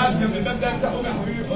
قاعد جنب الباب ده انت قوم يا حبيبي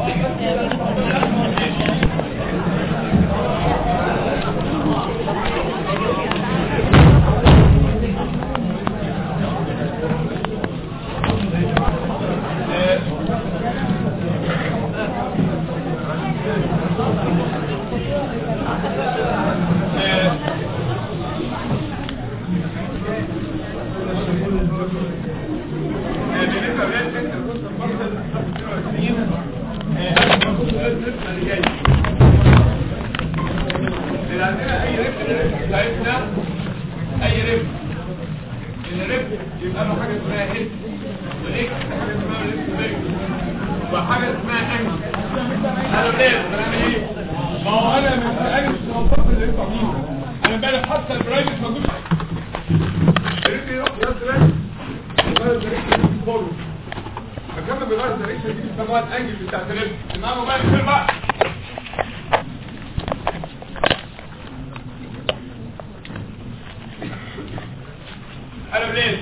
عندنا اي ريب الريب بتاعتنا اي ريب الريب يبقى له حاجه اسمها هيد وليك حاجه اسمها ريب بريك وحاجه اسمها انج انا ليه بنعمل ايه ما هو انا مش انا مش موظف اللي انت فيه انا امبارح حتى البرايفت موجود الريب يروح يسرق يغير دريكشن فورورد فكما بيغير دريكشن دي بيسموها الانجل بتاعت الريب انما موبايل فين بقى انا بليل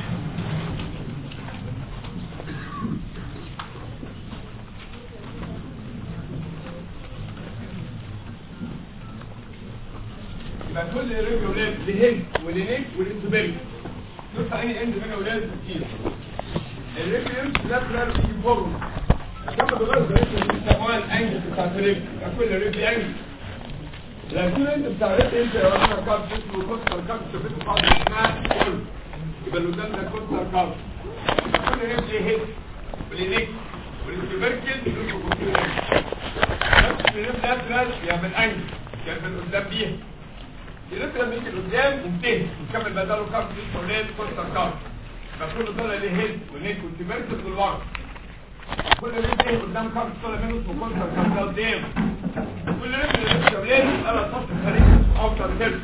يبقى كل رجل ولاد لهيد ولنيك ولانتباري نص اي اند منها ولاد كتير الرجل يمشي لاترال يجي فورم كما بغير ذلك بيسموها الانجل بتاعت الرجل يبقى كل رجل انجل لكن انت بتاع الرجل انت يا راجل كارت اسمه كوستر كارت شفتوا بعض اسمها كل يبقى اللي قدام ده كوستر كارت كل رجل هيد ولنيك والانتباركل يدخل كل رجل نفس الرجل لاترال يعمل انجل يعمل قدام بيها يلف لما يجي قدام ينتهي نكمل بداله كارت اسمه ليد كوستر كارت فكل طالع ليه هيد ونيك والتبركل والورق كل رجل ايه قدام كارت طالع منه اسمه كوستر كارت ده قدام كل رجل اللي لسه ولاد يبقى لها سطح خارجي اسمه اوتر سيرف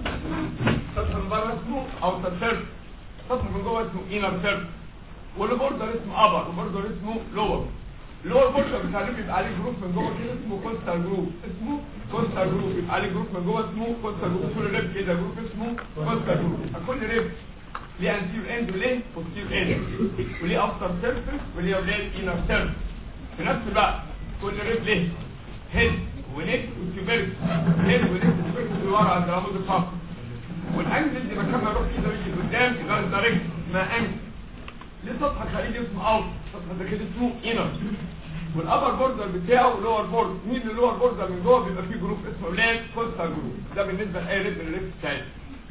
سطح من بره اسمه اوتر سيرف سطح من جوه اسمه انر سيرف والبوردر اسمه ابر والبوردر اسمه لور اللور بوردر بتاع الرجل يبقى عليه جروب من جوه كده اسمه كوستر جروب اسمه كوستر جروب يبقى عليه جروب من جوه اسمه كوستر جروب كل ريب كده جروب اسمه كوستر جروب كل ريب ليه انتير اند وليه بوستير اند وليه افتر سيرفيس وليه وليه انر سيرفيس في نفس الوقت كل ريب ليه هيد ونيك وتيبرك هيد ونيك وتيبرك اللي ورا عند العمود الفقري والانجل دي مكان ما يروح كده ويجي قدام يبقى دايركت اسمها انجل ليه سطح خارجي اسمه اوت سطح داخلي اسمه انر والابر بوردر بتاعه لور بورد مين اللور بوردر من جوه بيبقى فيه جروب اسمه ولاد كوستر جروب ده بالنسبه لاي ريب الريب بتاعتنا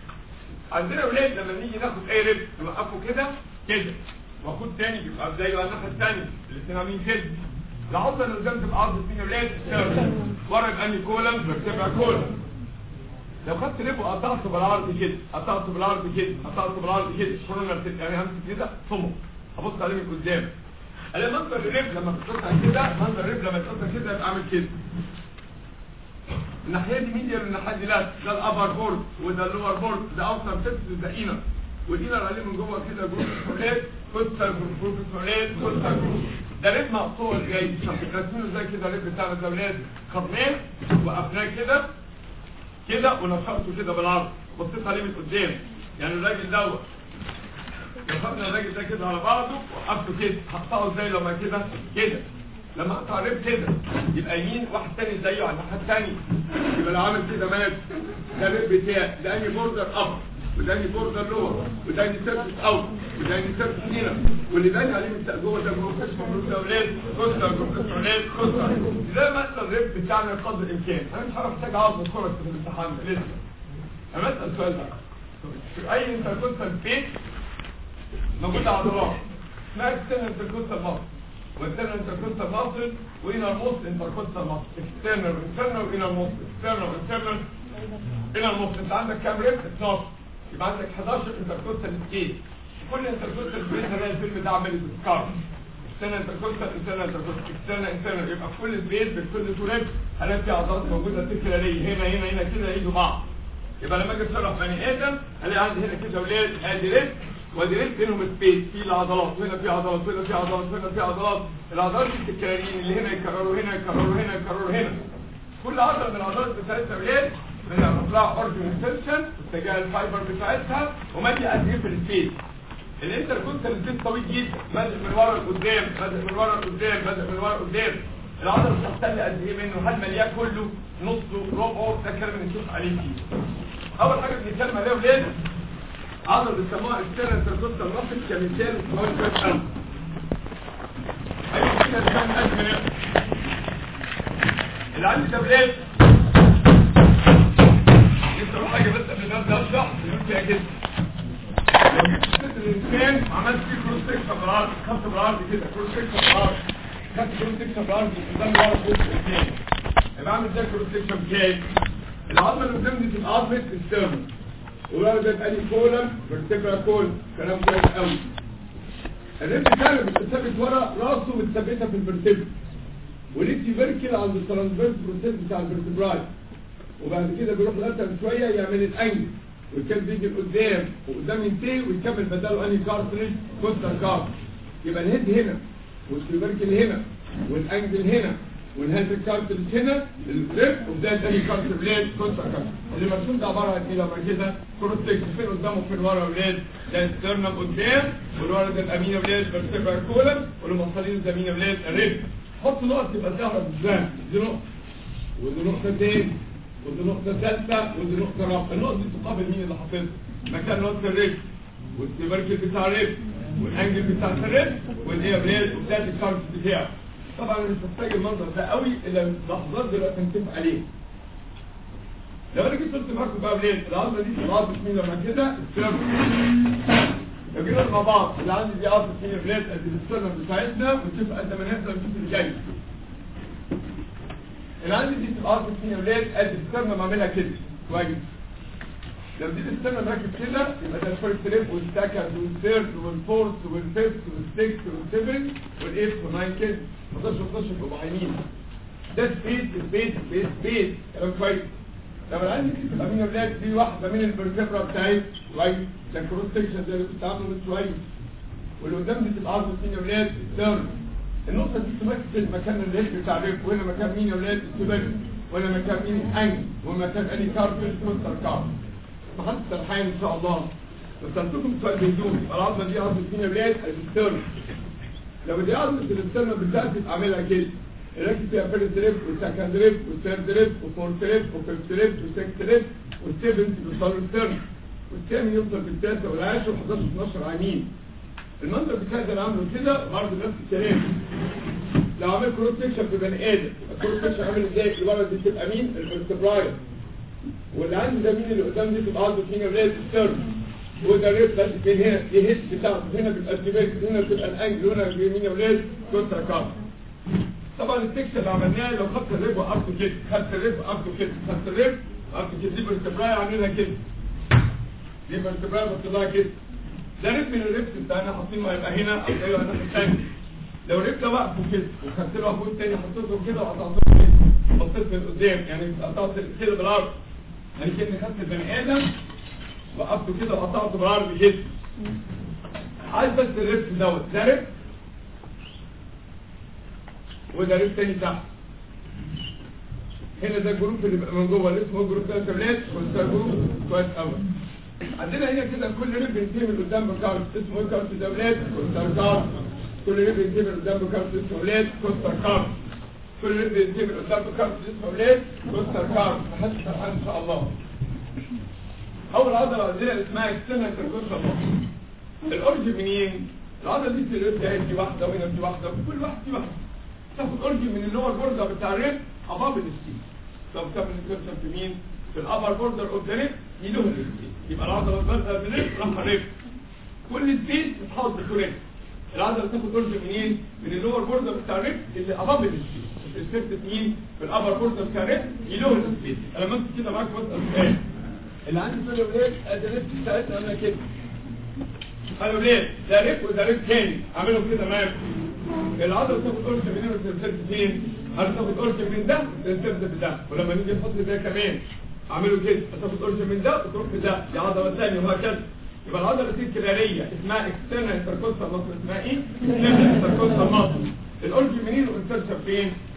عندنا ولاد لما نيجي ناخد اي ريب نوقفه كده كده واخد تاني بيبقى زي الناحيه الثانيه الاثنين عاملين كده العضله اللي قدام تبقى عضله مين ولاد السيرف ورا يبقى اني كولم بتبقى كولم لو خدت ريب وقطعته بالعرض كده قطعته بالعرض كده قطعته بالعرض كده كورنر يعني همسك كده صمت ابص عليه من قدام انا منظر الريب لما بتقطع كده منظر الريب لما تقطع كده يبقى عامل كده الناحيه دي ميديا والناحيه دي لا ده الابر بورد وده اللور بورد ده اوتر سيرفيس وده انر والانر عليه من جوه كده جروب سوليد كوستر جروب سوليد كوستر جروب ده ريب مقطوع جاي رسمينه زي كده الريب بتاع الاولاد خدناه وقفناه كده كده ونشرته كده بالعرض بصيت عليه من قدام يعني الراجل دوت لو خدنا الراجل ده كده على بعضه وقفته كده هقطعه ازاي لما كده كده لما اقطع ريب كده يبقى يمين واحد تاني زيه على الناحيه الثانيه يبقى لو عامل كده مات ده الريب بتاعي ده اني بوردر اب وده اني بوردر لور وده اني سيرفيس اوت وده اني سيرفيس هنا واللي باين عليه من جوه ده جروب اسمه جروب اولاد كوستر جروب اسمه اولاد كوستر ده مثلا الريب بتاعنا قدر الامكان انا مش هعرف محتاج اقعد اتفرج في الامتحان ده لسه انا اسال السؤال ده في اي انتركونتال بيت موجودة عضلات اسمها اكسترنال انتركوستال ماسل والانترنال انتركوستال ماسل وانر موست انتركوستال ماسل اكسترنال انترنال وانر موست اكسترنال انترنال انر موست انت عندك كام ريب 12 يبقى عندك 11 انتركوستال سكيل كل انتركوستال سكيل هلاقي الفيلم ده عامل سكار اكسترنال انتركوستال انترنال انتركوستال اكسترنال انترنال يبقى في كل سبيس بكل تو ريب هلاقي في عضلات موجودة تكرارية هنا هنا هنا كده يجوا بعض يبقى لما اجي اشرح بني ادم هلاقي عندي هنا كده ولاد ادي ريب ودريت بينهم سبيس في العضلات هنا في عضلات هنا في عضلات هنا في عضلات العضلات التكرارين اللي هنا يكرروا هنا يكرروا هنا يكرروا هنا كل عضله من العضلات بتاعتها ولاد بنعرف لها اورجن انسرشن واتجاه الفايبر بتاعتها ومادي قد ايه في السبيس الانتركوستال سبيس طويل جدا بادئ من ورا لقدام بادئ من ورا لقدام بادئ من ورا لقدام العضله بتحتل قد ايه منه هل مليان كله نصه ربعه ده الكلام اللي نشوف عليه فيه اول حاجه بنتكلم عليها ولاد عضله بيسموها اكسترنال انتركوستال ماسل كمثال مهم كويس قوي ايوه كده كان ازمه اللي عندي ده ولاد لسه اقول حاجه بس قبل ما ابدا اشرح بنقول فيها كده لو جبت ست الانسان عملت فيه كروس سكشن بالعرض خدت بالعرض كده كروس سكشن بالعرض خدت كروس سكشن بالعرض قدام ورا فوق الاثنين يبقى اعمل ازاي كروس سكشن بتاعي العظمه اللي قدام دي تبقى عظمه الستيرن وبقى ده يبقى لي كولم فيرتبرا كول كلام كويس قوي الريب بتاعنا بتثبت ورا راسه متثبته في الفرتبرا وليتي فيركل عند الترانسفيرس بروسيس بتاع الفرتبراي وبعد كده بيروح لاتر شويه يعمل الانجل والكاب بيجي لقدام وقدام ينتهي ويكمل بداله انهي كارتريج كوستر كارت يبقى الهيد هنا والسيركل هنا والانجل هنا والهيد كارتريج هنا الريب وبدايه انهي كارتريج كوستر كارت اللي مرسوم ده عباره عن ايه لما كده كروس تكس فين قدام وفين ورا ولاد ده السترنم قدام والورا ده الامينه ولاد فيرتبرا كولم والمصارين ده مين ولاد الريب حط نقط تبقى ظاهره بالذات دي نقطه ودي نقطه تاني ودي نقطة ثالثة ودي نقطة رابعة النقطة دي تقابل مين اللي حاططها مكان نقطة الرجل والسيبركل بتاع الرجل والانجل بتاع الرجل والايه بريل وبتاعت الكارت بتاعه طبعا مش محتاج المنظر ده قوي الا لحظات دلوقتي هنتفق عليه لو انا جيت قلت معاكم بقى بليل العظمه دي تبقى عظمه مين لما كده السيرفر لو جينا مع بعض اللي عندي دي عظمه مين بليل قد السيرفر بتاعتنا ونشوف قد ما نقدر نشوف اللي جاي اللي عندي دي تبقى عظمه مين ولاد قد السيرفر بعملها كده كويس لو دي السيرفر راكب كده يبقى ده الفيرست ريب والسكند والثيرد والفورث والفيفث والسكس والسيفن والايث والناين كده 11 12 يبقوا عينين ده سبيس سبيس سبيس سبيس كلام كويس لما العين دي تبقى مين ولاد دي واحده من الفرتبرا بتاعي كويس ده كروس سكشن زي اللي كنت عامله من شويه واللي قدام دي تبقى عظمه مين ولاد الثيرد النقطة دي تمثل مكان الريش بتاع الريف وهنا مكان مين يا ولاد السبل وهنا مكان مين الأنج ومكان أني كارتل كونتر كارت محدش سرحان إن شاء الله بس سألتكم سؤال بهدوء العظمة دي عظمة مين يا ولاد الستيرن لو دي عظمة الستيرن بالذات أعملها كده الراكب فيها فيرست ريب والسكند ريب والثيرد ريب وفورث ريب وفيفث ريب وسكس ريب والسيفنت بيوصلوا الستيرن والثامن يوصل بالتاسع والعاشر و11 12 عامين المنظر بتاعي ده اللي عامله كده برضه نفس الكلام لو عملت كروس سكشن في بني ادم الكروس سكشن عامل ازاي الورقه دي تبقى مين الفرتبرايل واللي عندي ده مين اللي قدام دي تبقى عضله مين الريد ستيرن وده ريد بس فين هنا دي هيد بتاعته هنا بيبقى السيبيك هنا بتبقى الانجل هنا مين يا ولاد كونترا كارت طبعا السكشن اللي عملناه لو خدت الريب وقفته كده خدت الريب وقفته كده خدت الريب وقفته كده دي فرتبرايل عاملها كده دي فرتبرايل بطلعها كده ده ريب من الريبس بتاعنا حاطين ما يبقى هنا او ايوه الناحيه الثانيه لو ريب ده وقفه كده وخدت له فوق تاني حطيته كده وقطعته كده بصيت من قدام يعني قطعت كده بالعرض يعني كده خدت البني ادم وقفته كده وقطعته بالعرض كده عايز بس الريبس دوت ده ريب وده ريب تاني تحت هنا ده الجروب اللي بقى من جوه اللي اسمه جروب ده تابلت وده جروب كويس قوي عندنا هنا كده كل ريب بينتهي من قدام بكارت اسمه ايه كارت دولات كوستر كارت كل ريب بينتهي من قدام بكارت اسمه ولاد كوستر كارت كل ريب بينتهي من قدام بكارت اسمه ولاد كوستر كارت محدش فرحان ان شاء الله اول عضله عندنا اسمها اكسترنال كوستر الاورج منين العضله دي في الريب ده دي واحده وهنا دي واحده وكل واحده دي واحده تاخد اورج من اللي هو البوردر بتاع الريب اباب الستيل طب كم الانسرشن في مين في الابر بوردر اوف ذا ريب يلوه الستيل يبقى العضله بادئه بالريب راح ريب كل سبيس بتحط بكوريك العضله تاخد اورج منين من اللور بوردر بتاع الريب اللي اباب السبيس السبيس مين في الابر بوردر بتاع الريب يلوه السبيس انا ماسك كده معاك بسال سؤال اللي عندي في الريب ادي الريب بتاعتنا انا كده قالوا ليه ده ريب وده ريب تاني اعملهم كده معاكم العضله تاخد اورج منين والسبيس فين هتاخد اورج من ده للسبس ده ولما نيجي نحط ده كمان اعمله كده هتاخد اورج من ده وتروح في ده دي عضله ثانيه وهكذا يبقى العضله دي الكلاريه اسمها اكسترنال انتركوستال ماسل اسمها ايه؟ اكسترنال انتركوستال ماسل الاورج منين والانسرشن فين؟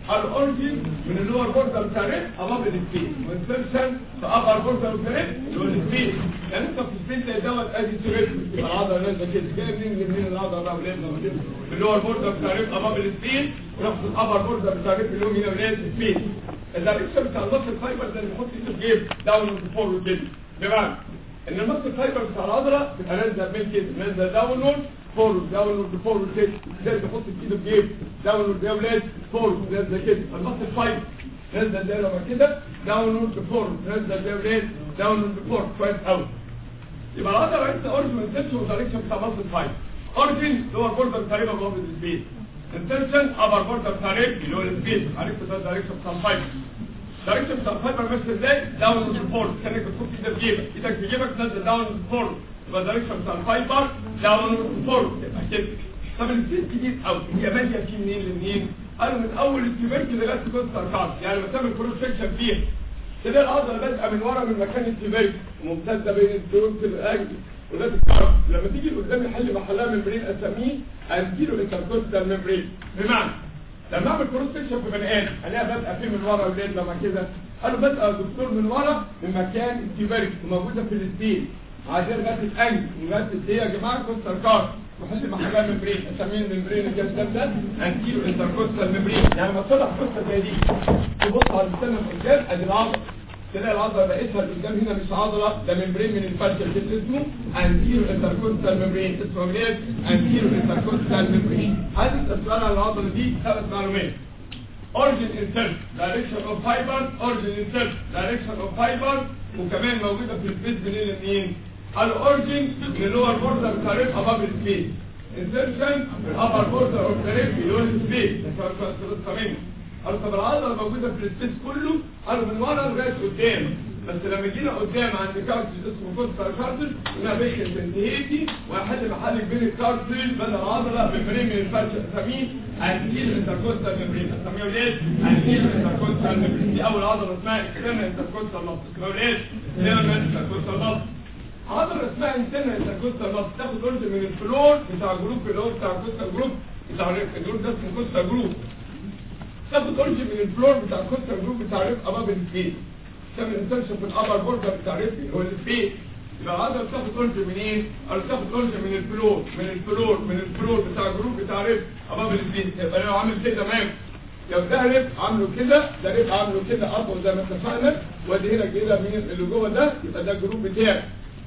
الاورجن من اللور بوردر بتاع الريب اباب السبين وانسرشن في ابر بوردر بتاع الريب اللي هو السبين يعني انت في السبين زي دوت ادي تريب يبقى العضله نازله كده جاي منين منين العضله بقى ولاد لما كده اللور بوردر بتاع الريب اباب السبين ونفس الابر بوردر بتاع الريب اللي هو هنا ولاد السبين الدايركشن بتاع النص الفايبر ده اللي بيحط ايده في جيب داون فورورد كده بمعنى ان النص الفايبر بتاع العضله بتبقى نازله من كده نازله داونورد فورورد داونورد فورورد كده زي بيحط ايده في جيب داونورد يا ولاد فورورد نازله كده النص الفايبر نازله دايره ما كده داونورد فورورد نازله يا ولاد داونورد فورورد كويس قوي يبقى العضله رئيس اورجن انتنشن والدايركشن بتاع النص الفايبر اورجن اللي هو البوردر تقريبا بلوب السبيس انتنشن ابر بوردر بتاع الريب اللي هو السبيس عرفت ده الدايركشن بتاع الفايبر دايركشن بتاع الفايبر ماشي ازاي داون فورورد كانك بتحط ايدك في جيبك ايدك في جيبك تنزل داون فورورد يبقى دايركشن بتاع الفايبر داون فورورد يبقى كده طب السيس كتير قوي هي ماشيه في منين لمنين قالوا من اول التيبرك لغايه كوستر كارد يعني لما تعمل كروس سكشن فيها تلاقي العضله بادئه من ورا من مكان التيبرك وممتده بين الدروس الاجل ولاد الكعب لما تيجي قدام يحل محلها ممبرين اسميه انتيرو انتركوستال ممبرين بمعنى لما اعمل كروس سكشن في بني ادم الاقيها بادئه فيه من ورا ولاد لما كده قالوا بادئه يا دكتور من ورا من مكان التيبرك وموجوده في الستيل عايزين لغايه الانج لغايه ايه يا جماعه كوستر كارد وحل محلها ممبرين اسميه الممبرين الجسد ده انتيرو انتركوستال ممبرين يعني ما تصلح قصه زي دي تبص على السنه قدام ادي العضله تلاقي العضله بقيتها قدام هنا مش عضله ده ممبرين من الفاشل كده اسمه انتيرو انتركوستال ممبرين اسمه ايه انتيرو انتركوستال ممبرين هذه السؤال على العضله دي ثلاث معلومات origin insert direction of fiber origin insert direction of fiber وكمان موجوده في السبيس منين لمنين الاورجن من اللور بوردر بتاع ريب اباب السبيس insertion من الابر بوردر اوف ذا ريب اللي هو السبيس كمان قالوا طب العضله موجوده في السبيس كله قالوا من ورا لغايه قدام بس لما جينا قدام عند كارتج اسمه كونتر كارتج قلنا بيخل بنتهيتي وهحل محل بين الكارتج بدل العضله ممبرين من الفرش اسميه انتيل انتركوستال ممبرين اسميه ليه؟ انتيل انتركوستال ممبرين دي اول عضله اسمها اكسترنال انتركوستال لوب اسمها ليه؟ اكسترنال انتركوستال لوب عضله اسمها انترنال انتركوستال لوب تاخد اورد من الفلور بتاع الجروب اللي هو بتاع الكوستال جروب بتاع الجروب ده اسمه كوستال جروب تاخد اورج من الفلور بتاع الكوستال جروب بتاع ريب اباب السبيس تعمل انسرشن في الابر بوردر بتاع ريب اللي هو السبيس يبقى العضله بتاخد اورج منين؟ او بتاخد اورج من الفلور من الفلور من الفلور بتاع الجروب بتاع ريب اباب السبيس يبقى لو عامل كده تمام لو ده ريب عامله كده ده ريب عامله كده اطول زي ما اتفقنا وادي هنا كده مين اللي جوه ده يبقى ده الجروب بتاعي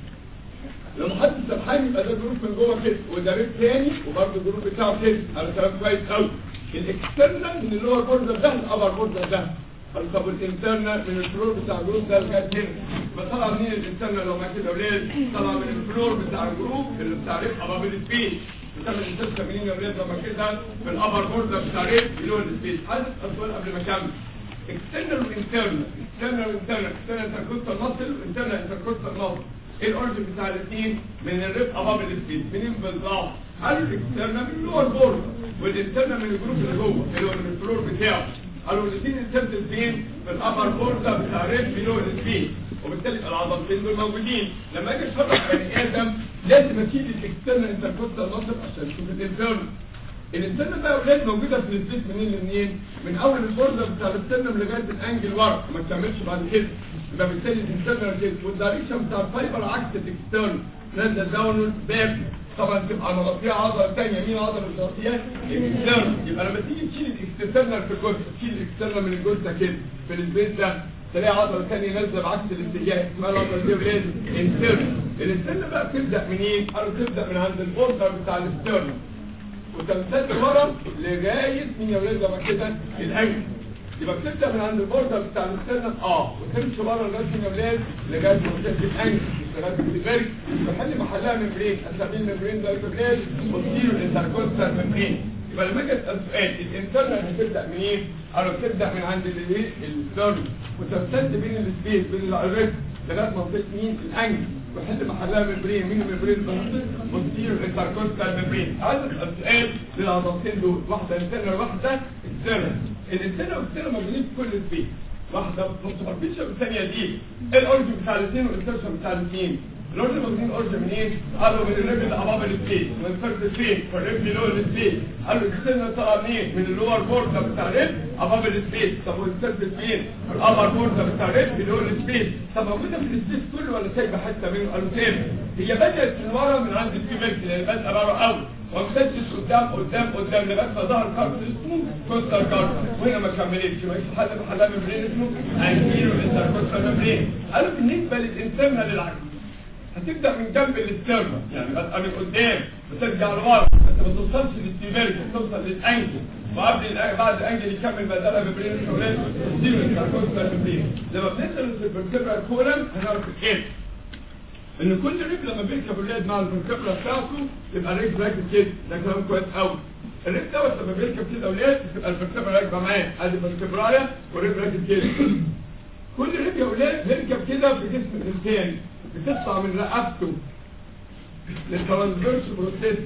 لما حد سرحان يبقى ده جروب من جوه كده وده ريب تاني وبرده الجروب بتاعه كده على كلام كويس قوي الاكسترنال من اللي هو البوردر ده الابر بوردر ده طب الانترنال من الفلور بتاع الجروب ده لغايه هنا فطلع منين الانترنال لو ما كده ولاد طلع من الفلور بتاع الجروب اللي بتاع ريب اباب السبيس بتعمل انترنال منين يا ولاد لما كده في الابر بوردر بتاع ريب اللي هو السبيس هذا السؤال قبل ما اكمل اكسترنال وانترنال اكسترنال وانترنال اكسترنال انتركوستال ماسل وانترنال انتركوستال ماسل ايه الاورجن بتاع الاثنين من الريب اباب السبيس منين بالظبط هل الاكسترنال من اللي هو البوردر والانترنال من الجروب اللي جوه اللي هو من الفلور بتاعه قالوا الاثنين انسرتد فين في الابر بوردر بتاع ريب بلو السبين وبالتالي العضلتين دول موجودين لما اجي اشرح بني ادم لازم اشيل الاكسترنال انتركوستال ماسل عشان اشوف الانترنال الانترنال بقى اولاد موجوده في السبيس منين لمنين من اول البوردر بتاع الاسترنال لغايه الانجل ورا ما تكملش بعد كده يبقى بالتالي الانترنال كده والدايركشن بتاع الفايبر عكس الاكسترنال نازل داونورد باك طبعا تبقى مغطيه عضله ثانيه مين عضله مش مغطياه الاكسترنال يبقى لما تيجي تشيل الاكسترنال في الجزء تشيل الاكسترنال من الجزء ده كده في السبيس ده تلاقي عضله ثانيه نازله بعكس الاتجاه اسمها العضله دي ولاد انترنال الانترنال بقى بتبدا منين؟ قالوا تبدا من عند البوردر بتاع الاكسترنال وتمتد ورا لغايه مين يا ولاد لما كده الانجل يبقى بتبدا من عند البوردر بتاع الاسترنال اه وتمشي بره لغايه مين يا ولاد لغايه منطقه الانجل لغايه السيفيرك بحل محلها ممبرين اسميه الممبرين ده الولاد وتصير الانتركوستال ممبرين يبقى لما اجي اسال سؤال الانترنال بتبدا منين؟ قالوا بتبدا من عند الايه؟ السترن وتمتد بين السبيس بين الريب لغايه منطقه مين؟ الانجل وحل محلها ممبرين مين الممبرين المنطق وتصير الانتركوستال ممبرين هذا السؤال للعضلتين دول واحده انترنال واحده اكسترنال الانترنال والاكسترنال موجودين في كل سبيس واحده نص اربيشن والثانيه دي ايه الاورجن بتاع الاثنين والانترشن بتاع الاثنين الاورجن واخدين اورجن منين؟ قالوا من الرجل اباب السبيس من فرد فين؟ فالرجل اللي هو السبيس قالوا السنه طالعه منين؟ من اللور بورد بتاع الرجل اباب السبيس طب والسد فين؟ الابر بورد بتاع الرجل اللي هو السبيس طب موجوده في السبيس كله ولا سايبه حته منه؟ قالوا سايبه هي بدات من ورا من عند الفيميل لان بادئه ورا قوي وامتدت قدام قدام قدام لغايه ما ظهر كارت اسمه كوستر كارت وهنا ما كملتش ما فيش حد محلها ممبرين اسمه انتيرو انتركوستر ممبرين قالوا بالنسبه للانسان للعكس هتبدا من جنب الاسترما يعني بقى من قدام بترجع لورا بس ما توصلش للسيفيريتي توصل للانجل وقبل الأ- بعد الانجل يكمل بدلها ممبرين الشغلات زيرو انتركوستر ممبرين لما بنسال في الفرتبرال كولم هنعرف الكيس ان كل رجل لما بيركب الولاد مع الفركبره بتاعته يبقى الرجل راكب كده ده كلام كويس قوي الرجل دوت لما بيركب كده اولاد تبقى الفركبره راكبه معاه ادي الفركبرايه والرجل راكب كده كل رجل يا اولاد بيركب كده في جسم الانسان بتطلع من رقبته للترانسفيرس بروسيس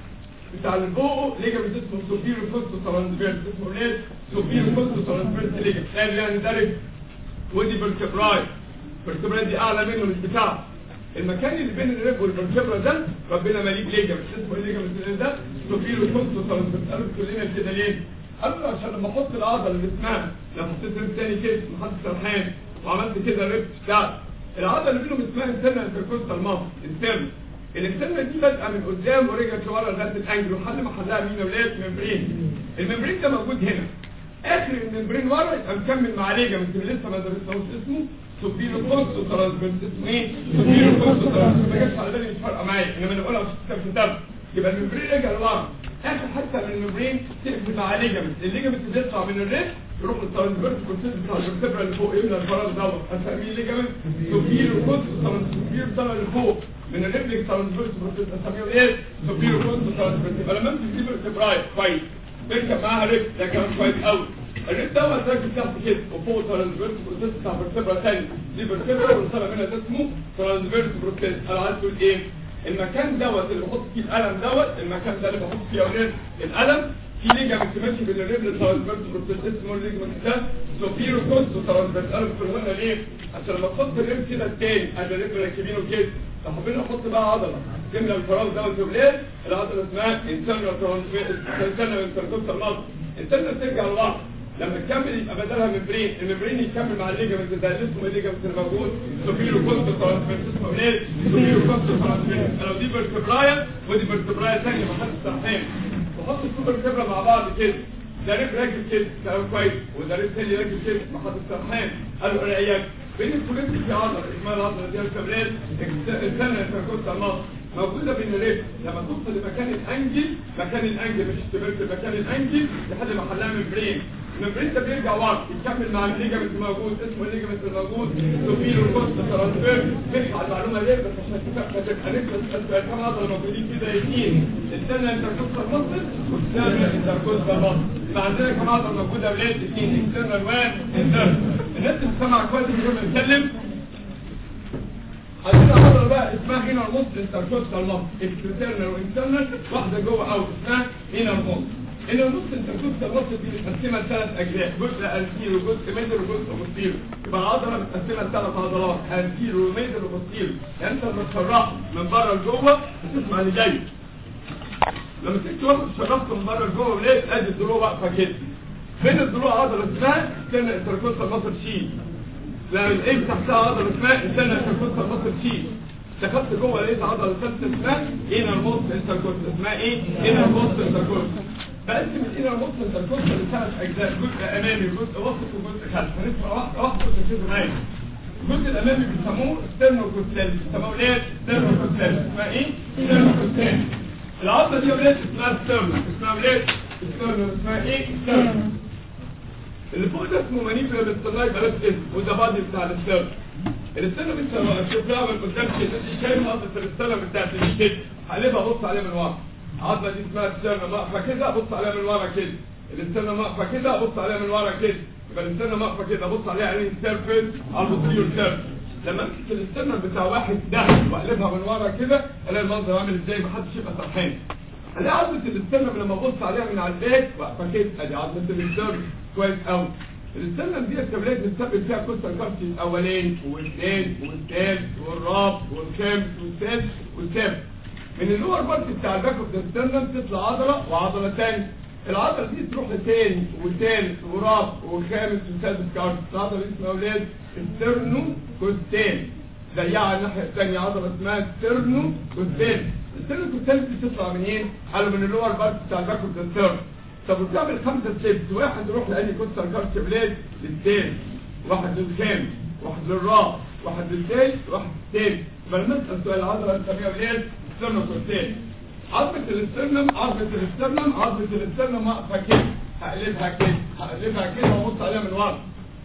بتاع البوقو ليجامنت اسمه سوبيرو كوستو ترانسفيرس اسمه اولاد سوبيرو كوستو ترانسفيرس ليجامنت قال يعني ده رجل ودي فيرتبراي الفرتبراي دي اعلى منه مش بتاعه المكان اللي بين الرب والفرتبرا ده ربنا مليك ليجامنت اسمه ايه ليجامنت ده سوبيرو كوستو ترانسفيرس قالوا كلنا كده ليه قالوا عشان لما احط العضله اللي اسمها لما حطيت رب تاني كده محط سرحان وعملت كده رب بتاع العضله اللي بينهم اسمها انترنال انتركوستال ماسل انترنال الانترنال دي بادئه من قدام ورجعت لورا لغايه الانجل وحد ما حلها مين يا ولاد ممبرين الممبرين ده موجود هنا اخر الممبرين ورا يبقى مكمل مع ليجامنت اللي لسه ما درسناهوش اسمه سوبيرو كونسو ترانسفيرس اسمه ايه؟ سوبيرو كونسو ترانسفيرس ما جاتش على بالي مش فارقه معايا انما انا بقولها في الكتاب يبقى الممبرين رجع لورا اخر حته من الممبرين تقفل مع ليجامنت الليجامنت بيطلع من الريست يروح للترانسفيرس كونسيس بتاع الفرتبرا اللي فوق يملى الفراغ دوت اسميه ليجامنت سوبيرو كونسو ترانسفيرس طلع لفوق من الريفلكس ترانسفيرس بروسيس اسميه ايه؟ سوبيرو كونسو ترانسفيرس يبقى لما امسك دي بالكبراي كويس تركب معاها ريب ده كلام كويس قوي الريب دوت راكب تحت كده وفوق ترانسفيرس بروسيس بتاع فيرتبرا ثاني دي فيرتبرا والرساله منها ده اسمه ترانسفيرس بروسيس انا عايز تقول ايه؟ المكان دوت اللي بحط فيه القلم دوت المكان ده اللي بحط فيه اولاد القلم في ليجامنت ماشي بين الريب للترانسفيرس بروسيس اسمه الليجامنت ده سوبيرو كوستو ترانسفيرس قلم قلنا ليه؟ عشان لما تحط الريب كده التاني ادي الريب راكبينه كده لو حبينا نحط بقى عضله تملى الفراغ دوت يا ولاد العضله اسمها انترنال ترانسفيرس انترنال انتركوستال ماسل انترنال ترجع لورا لما تكمل يبقى بدلها ممبرين الممبرين يكمل مع الليجامنت ده اللي اسمه الليجامنت اللي موجود سوبيرو كوستو ترانسفيرس اسمه ايه سوبيرو كوستو ترانسفيرس لو دي فيرتبرايا ودي فيرتبرايا ثانيه ما حدش سرحان وحط السوبر كبرى مع بعض كده ده ريب راكب كده كلام كويس وده ريب تاني راكب كده ما حدش سرحان قالوا انا اياك بين الكوليكت في عضله اسمها العضله دي الكبريت الثانيه انتركوستال ماسل موجوده بين الريب لما توصل لمكان الانجل مكان الانجل مش استمرت مكان الانجل لحد ما حلها ممبرين الممبرين ده بيرجع ورا يكمل مع الليجامنت الموجود اسمه الليجامنت الموجود سوبيرو كوست ترانسفير بيرجع على المعلومه دي بس عشان تبقى تبقى نفس كام عضله موجودين كده اثنين الثانيه انتركوستال ماسل والثانيه انتركوستال ماسل يبقى عندنا كام عضله موجوده اولاد اثنين اكسترنال وانترنال الناس اللي سمع كويس اللي بنتكلم عندنا عضله بقى اسمها هنا المصل انتركوستال مصل اكسترنال وانترنال واحده جوه او اسمها هنا المصل هنا النص انتركوستال مصل دي متقسمه لثلاث اجزاء جزء انتيرو وجزء ميدل وجزء بوستيرو يبقى العضله متقسمه لثلاث عضلات انتيرو وميدل وبوستيرو يعني انت لما تشرحه من بره لجوه هتسمع اللي جاي لما تيجي واحد شرحته من بره لجوه وليه ادي الضلوع واقفه كده بين الضلوع عضله اسمها استنى انتركوستال مصل شيل لما الايه تحتها عضله اسمها استنى انتركوستال مصل شيل دخلت جوه لقيت عضله ثالثه اسمها انر موست انتركوست اسمها ايه انر موست انتركوست بقسم الانر موست انتركوست لثلاث اجزاء جزء امامي وجزء وسط وجزء خلفي هنسمع واحده واحده وتركزوا معايا الجزء الامامي بيسموه ستيرنوكوستال بيسموه ايه ستيرنوكوستال اسمها ايه ستيرنوكوستال العضله دي يا ولاد اسمها ستيرنو اسمها ولاد ستيرنو اسمها ايه ستيرنو اللي فوق ده اسمه مانيبيولا بالصناعي بلاش اسم وده بادي بتاع الستيرنو الستيرنو انت شوفها من قدام كده انت شايف عضله الستيرنو بتاعت الكتف هقلبها بص عليها من ورا العظمه دي اسمها ستيرنو واقفه كده بص عليها من ورا كده الاسترنم واقفه كده بص عليها من ورا كده يبقى الاسترنم واقفه كده بص عليها عينين سيرفيس على البوستيريور سيرفيس لما امسك الاسترنم بتاع واحد ده واقلبها من ورا كده الاقي المنظر عامل ازاي محدش يبقى سرحان الاقي عظمه الاسترنم لما ابص عليها من على الباك واقفه كده ادي عظمه الاسترنم كويس قوي الاسترنم دي التمرينات بنثبت فيها كوستال كارتي الاولاني والثاني والثالث والرابع والخامس والسادس والسابع من اللور بارت بتاع الباك اوف ذا ستيرنم تطلع عضله وعضله ثانيه العضله دي تروح لثاني وثالث ورابع وخامس وسادس كارت العضله دي اسمها اولاد ستيرنو كوستال زيها على الناحيه الثانيه عضله اسمها ستيرنو كوستال الستيرنو كوستال دي تطلع منين؟ قالوا من اللور بارت بتاع الباك اوف ذا ستيرنم طب وبتعمل خمسه ستيبس واحد يروح لاني كوستال كارت بلاد للثاني واحد للخامس واحد للرابع واحد للثالث واحد للثالث فلما نسال سؤال العضله نسميها بلاد ستيرنو كوستال عظمة الاسترنم عظمة الاسترنم عظمة الاسترنم واقفة كده هقلبها كده هقلبها كده وابص عليها من ورا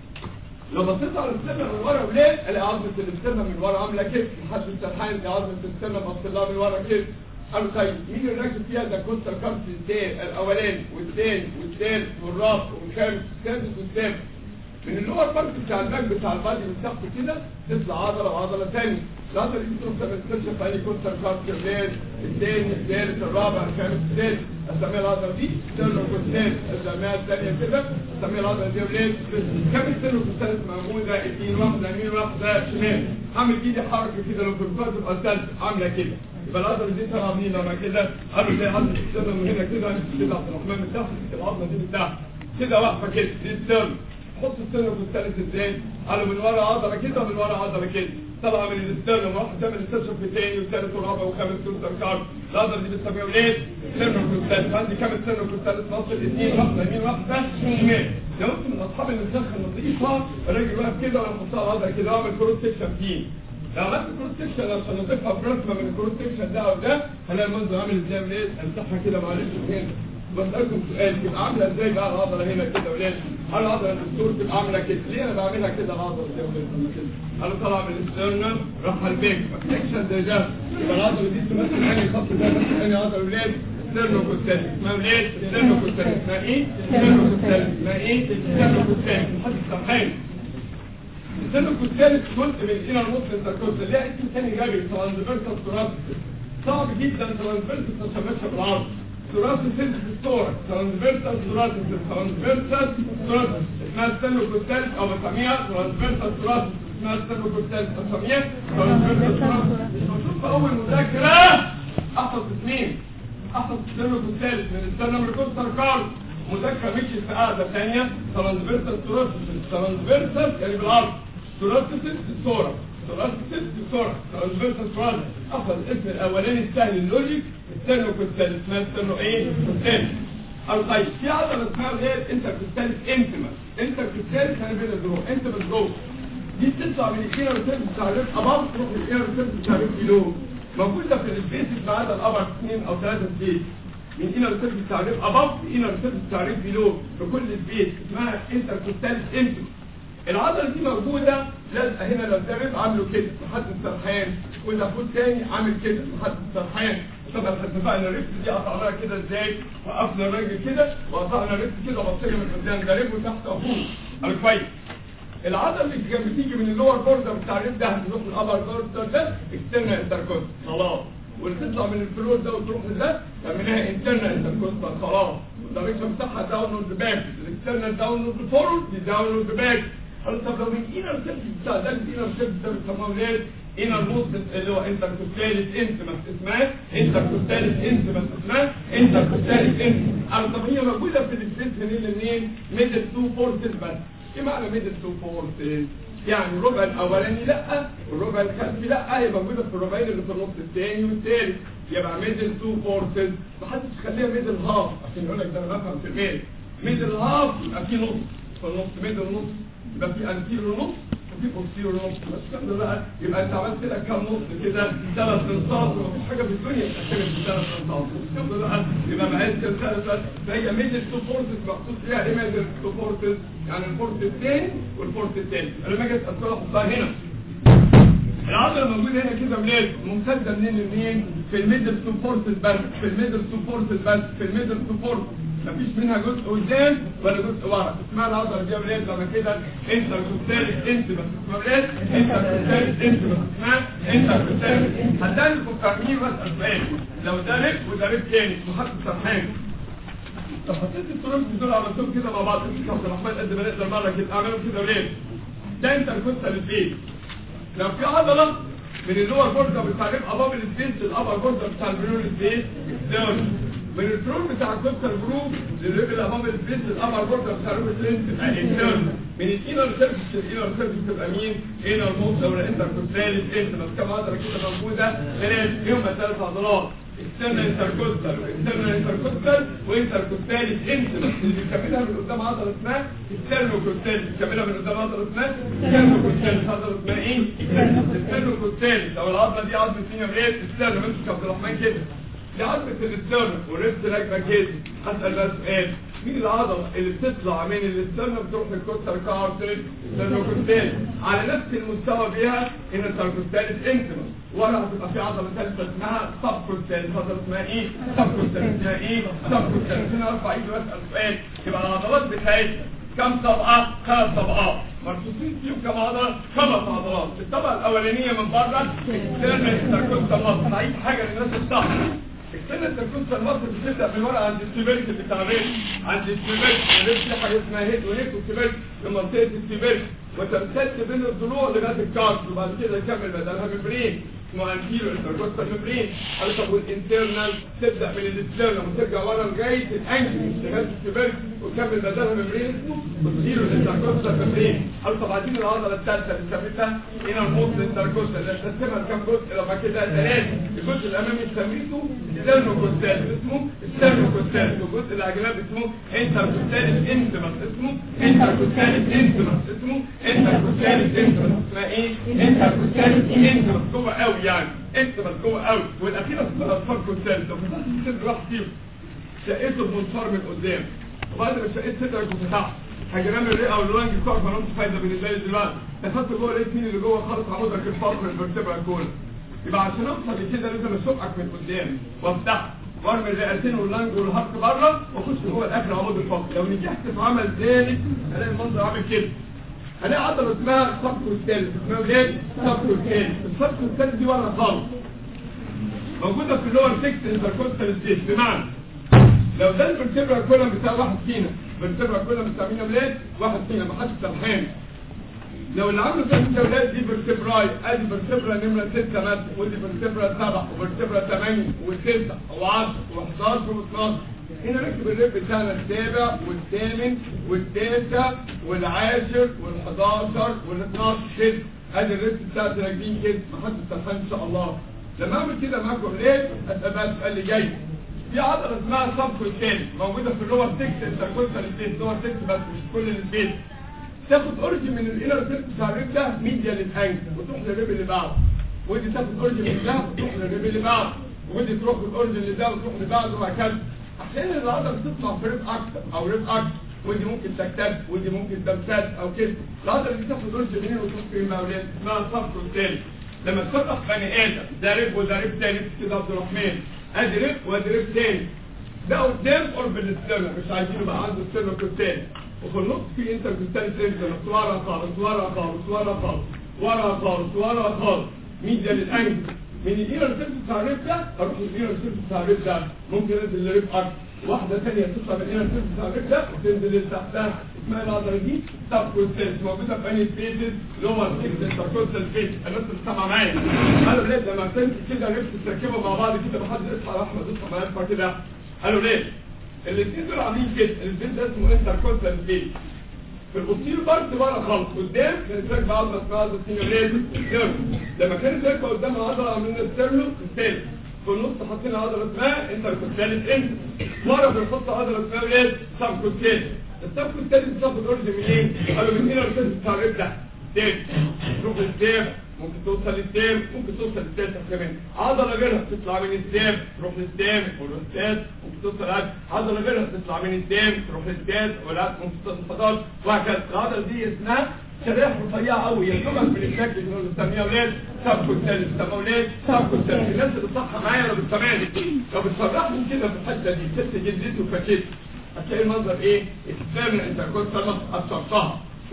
لو بصيت على الاسترنم من ورا ولاد الاقي عظمة الاسترنم من ورا عاملة كده لحد السرحان دي عظمة الاسترنم بص لها من ورا كده قالوا طيب مين اللي راكب فيها ده كوستال كارت الثاني الاولاني والثاني والثالث والرابع والخامس والسادس والسابع من اللور بارت بتاع الباك بتاع البادي من تحت كده تطلع عضله وعضله ثانيه العضله دي تروح تستكشف في اي كونتر كارت الريال الثاني الثالث الرابع الخامس السادس اسميها العضله دي ستيرنو كوستال اسميها الثانيه كده اسميها العضله دي ولاد كام ستيرنو كوستال موجوده اثنين واحده يمين واحده شمال هعمل ايدي حركه كده لو كنت تبقى الثالث عامله كده يبقى العضله دي طالعه منين لما كده قالوا زي عضله الستيرنو من هنا كده كده عبد الرحمن من تحت العضله دي من تحت كده واقفه كده دي ستيرنو حط السلم الثالث ازاي قالوا من ورا عضله كده ومن ورا عضله كده طبعا من الاسترنم واحد تعمل استشف في الثاني والثالث والرابع والخامس والسادس كارد العضله دي بتسميها ولاد سلم الثالث عندي كام سلم الثالث نص الاثنين واحده يمين واحده شمال لو انت من اصحاب النسخ النظيفه الراجل واقف كده وانا احطها على العضله كده واعمل كروس سكشن فيه لو عملت كروس سكشن عشان اضيفها برسمه من الكروس سكشن ده او ده هلاقي المنظر عامل ازاي ولاد امسحها كده معلش هنا بسألكم سؤال تبقى عاملة ازاي بقى العضلة هنا كده ولاد هل العضلة الدكتور تبقى عاملة كده ليه انا بعملها كده العضلة دي ولاد كده قالوا طلع من الاسترنم راح على البيك فاكشن زي ده يبقى العضلة دي تمثل انهي خط ده مثل انهي عضلة ولاد ستيرنو كوستالي اسمها ولاد ستيرنو كوستالي اسمها ايه؟ ستيرنو كوستالي اسمها ايه؟ ستيرنو كوستالي محدش سامحاني ستيرنو كوستالي جزء من الانر موست انتركوستال ليها اسم ثاني جابي ترانسفيرسال ثوراسيس صعب جدا ترانسفيرسال ما تشابهش بالعرض ثوراسيس الثورة ترانسفيرسال ثوراسيس ترانسفيرسال ثوراسيس اسمها ستيرنو كوستالي او بسميها ترانسفيرسال ثوراسيس اسمها ستيرنو كوستالي بسميها ترانسفيرسال ثوراسيس المفروض في اول مذاكرة احفظ اثنين احفظ ستيرنو كوستالي من الستيرنو كوستال كارد مذاكرة مشي في قاعدة ثانية ترانسفيرسال ثوراسيس ترانسفيرسال يعني بالعرض ثوراسيس الثورة ثوراسيس الثورة ترانسفيرسال ثوراسيس احفظ الاسم الاولاني السهل اللوجيك الثاني كوستالي اسمها الثاني ايه كوستالي او طيب في عضله اسمها غير انت كوستالي انتما انت كوستالي كان بين الدروب انت بالدروب دي بتطلع من الانر سيرفيس بتاع الريب اباف تروح للانر سيرفيس بتاع الريب بيلو موجوده في السبيسز ما عدا الابر اثنين او ثلاثه سبيس من انر سيرفيس بتاع الريب اباف انر سيرفيس بتاع الريب بيلو في كل سبيس اسمها انتر كوستالي انتما العضله دي موجوده لازقه هنا لو ده ريب عامله كده لحد السرحان وده فوت تاني عامل كده لحد السرحان طبعا اتفقنا الريبس دي قطعناها كده ازاي وقفنا الراجل كده وقطعنا الريبس كده وبصينا من قدام ده ريب وتحت اهو قال كويس العضله اللي كانت بتيجي من اللور بوردر بتاع الريب ده هتروح من الابر بوردر ده اكسترنال انتركوست خلاص واللي تطلع من الفلور ده وتروح لده تعملها انترنال انتركوست خلاص والدايركشن بتاعها داونورد باك الاكسترنال داونورد فورورد دي داونورد باك قالوا طب لو من انر سيرفيس بتاع ده الانر سيرفيس ده بيسموه ليه انر موست اللي هو انتركوستاليس انتمس اسمها انتركوستاليس انتمس اسمها انتركوستاليس انتمس قالوا طب هي موجوده في السبيس منين لمنين ميدل تو فورسز بس ايه معنى ميدل تو فورسز يعني الربع الاولاني لا والربع الخلفي لا هي موجوده في الربعين اللي في النص الثاني والثالث يبقى ميدل تو فورسز محدش يخليها ميدل هاف عشان يقول لك ده انا بفهم في الميل ميدل هاف يبقى في نص في النص ميدل نص يبقى في انتيرو نص وفي بوستيرو نص بس كده بقى يبقى انت عملت كده كام نص كده ثلاث انصاص ومفيش حاجه في الدنيا بتتكلم في ثلاث انصاص كده بقى يبقى معاك كده ثلاث فهي ميدل تو فورسز مقصود فيها ايه ميدل تو فورسز يعني الفورس الثاني والفورس الثاني انا لما اجي اسال احطها هنا العضله موجوده هنا كده منين ممتده منين لمنين في الميدل تو فورسز بس في الميدل تو فورسز بس في الميدل تو فورسز مفيش منها جزء قدام ولا جزء ورا اسمها العضله دي ولاد لما كده انت كنت انت بس اسمها ولاد انت كنت انت بس اسمها انت كنت هتلاقي فاهمين بس اسباب لو ده ريب وده ريب تاني محط سرحان لو حطيت الترومبس دول عملتهم كده مع بعض امسك يا عبد الرحمن قد ما نقدر مره كده اعملهم كده وليه ده انت كنت للبيت لو في عضله من اللور بوردر بتاع الريب اباب السبيس الابر بوردر بتاع البريول سبيس اكسترن من الترون بتاع الكوستال جروب للريب الاباب السبيس الابر بوردر بتاع الريب سبيس تبقى اكسترن من الانر سيرفيس الانر سيرفيس تبقى مين انر موت او الانتر كوستاليس انت بس كم عضله كده موجوده ثلاث فيهم ثلاث عضلات اكسترنال انتركوستال اكسترنال انتركوستال وانتركوستاليس انتمس اللي بيكملها من قدام عضله اسمها اكسترنوكوستاليس بيكملها من قدام عضله اسمها اكسترنوكوستاليس عضله اسمها ايه اكسترنوكوستاليس او العضله دي عضله سينيور ايه اكسترنو امسك عبد الرحمن كده دي عضله الاسترنو والريست راكبه كده هسال بقى سؤال مين العضله اللي بتطلع من الاسترنو بتروح للكوستال كارتريج اكسترنوكوستاليس على نفس المستوى بيها انتركوستاليس انتمس ورا هتبقى في عضله ثالثه اسمها سب كوستاليس عضله اسمها ايه سب كوستاليس اسمها ايه سب كوستاليس هنا ارفع ايدي واسال سؤال يبقى العضلات بتاعتنا كم طبقة؟ ثلاث طبقات مرصوصين فيهم كم عضلة؟ خمس عضلات الطبقة الأولانية من بره اكسترنال انتركوستال مصر هعيد حاجة للناس الصح اكسترنال انتركوستال مصر بتبدأ من ورا عند السيبرك بتاع الريش عند السيبرك الريش في حاجة اسمها هيد ونيك وسيبرك في منطقة السيبرك وتمتد بين الضلوع لغاية الكارت وبعد كده يكمل بدلها ممبرين اسمه انتيرو انتركوستال ممبرين قال طب والانترنال تبدا من الاسترنال وترجع ورا لغايه الانكل لغايه السيبرك وتكمل بدلها ممبرين اسمه انتيرو انتركوستال ممبرين قال طب عايزين العضله الثالثه اللي سميتها هنا الموت انتركوستال اللي هتقسمها لكام جزء لما كده ثلاثه الجزء الامامي سميته ستيرنوكوستال اسمه ستيرنوكوستال والجزء اللي على الجناب اسمه انتركوستاليس انتمس اسمه انتركوستاليس انتمس اسمه انتركوستاليس انتمس اسمها ايه انتركوستاليس انتمس جوه قوي يعني انتمس جوه قوي والاخيره اسمها الفركوستاليس لو فتحت الصدر واحد فيهم شقيته بمنصار من قدام وبعد ما شقيت صدرك وفتحت هجرام الرئه واللانج كار مالهمش فايده بالنسبه لي دلوقتي دخلت جوه لقيت مين اللي جوه خالص عمودك الفقر الفرتبرا كله يبقى عشان اوصل لكده لازم اشقك من قدام وافتح وارمي الرئتين واللانج والهارت بره واخش جوه الاخر عمود الفقر لو نجحت في عمل ذلك الاقي المنظر عامل كده هلاقي عضله اسمها سبكوستاليس اسمها ايه؟ سبكوستاليس السبكوستاليس دي ورا خالص موجوده في اللور 6 انتركوستال ستيت بمعنى لو ده الفرتبرا كولم بتاع واحد فينا الفرتبرا كولم بتاع مين يا ولاد؟ واحد فينا ما حدش سرحان لو اللي عامله ده يا ولاد دي فيرتبراي ادي فيرتبرا نمره 6 مثلا ودي فيرتبرا 7 وفيرتبرا 8 و9 و10 و11 و12 هنا نكتب الريب بتاعنا السابع والثامن والتاسع والعاشر وال11 وال12 كده ادي الريب بتاعتي راكبين كده ما حدش سرحان ان شاء الله لما اعمل كده معاكم ليه؟ اسال بقى السؤال اللي جاي في عضله اسمها سبكوتين موجوده في اللور 6 انتركوستال سبيس لور 6 بس مش كل السبيس تاخد اوريجن من الانر سيرفيس بتاع الريب ده ميديا للانكل وتروح للريب اللي بعده ودي تاخد اوريجن من ده وتروح للريب اللي بعده ودي تروح الاوريجن اللي ده وتروح لبعده وهكذا احيانا العضله بتطلع في ريب اكتر او ريب اكتر ودي ممكن تكتب ودي ممكن تمتد او كده العضله دي تاخد اوريجن منين وتروح فين بقى ولاد اسمها سبكوتين لما تصرف بني ادم ده ريب وده ريب تاني كده عبد الرحمن ادي ريب وادي ريب تاني ده قدام قرب الاسترنا مش عايزين يبقى عنده استرنا كوستاني وفي النص في انتر كوستاني سنتر ورا خالص ورا خالص ورا خالص ورا خالص ورا خالص ميديا للانجل من الانر سيرفيس بتاع الريب ده اروح للانر سيرفيس بتاع الريب ده ممكن انزل للريب اكتر واحدة ثانية تطلع من الانر سيرفيس بتاع الريب ده وتنزل لتحتها اسمها العضلة دي سب كوستانس موجودة في انهي سبيسز لور سيكس انتركوستال سبيس الناس اللي سامعة معايا قالوا ليه لما تمسك كده الريب تركبهم مع بعض كده محدش يصحى يا احمد اصحى معايا كده قالوا ليه الاثنين دول عاملين كده البيت ده اسمه انتركوستال سبيس في البوستير بارت بره خالص قدام كانت راكبه عضله اسمها عضله سينيوريز لما كانت راكبه قدام عضله من الستيرنو ستيل في النص حاطين عضله اسمها انتركوستاليس انت ورا بنحط عضله اسمها ايه سبكوستاليس السبكوستاليس بتاخد اورج منين؟ قالوا من هنا الكتف بتاع الرجل ده تاني تروح للسيف ممكن توصل للسيف ممكن توصل للتاسع كمان عضله غيرها بتطلع من السيف تروح للسيف والستات ممكن توصل لها عضله غيرها بتطلع من السيف تروح للستات ولا ممكن توصل للفضل وهكذا العضله دي اسمها شريحة رفيعة قوي يا دوبك من الشكل اللي بنسميها اولاد سبكو الثالث طب اولاد سبكو الثالث الناس اللي صح معايا لو بتسمعني لو بتصرحني كده في الحته دي ست جلدته وفكيت هتلاقي المنظر ايه؟ استنى انت كنت انا قصرتها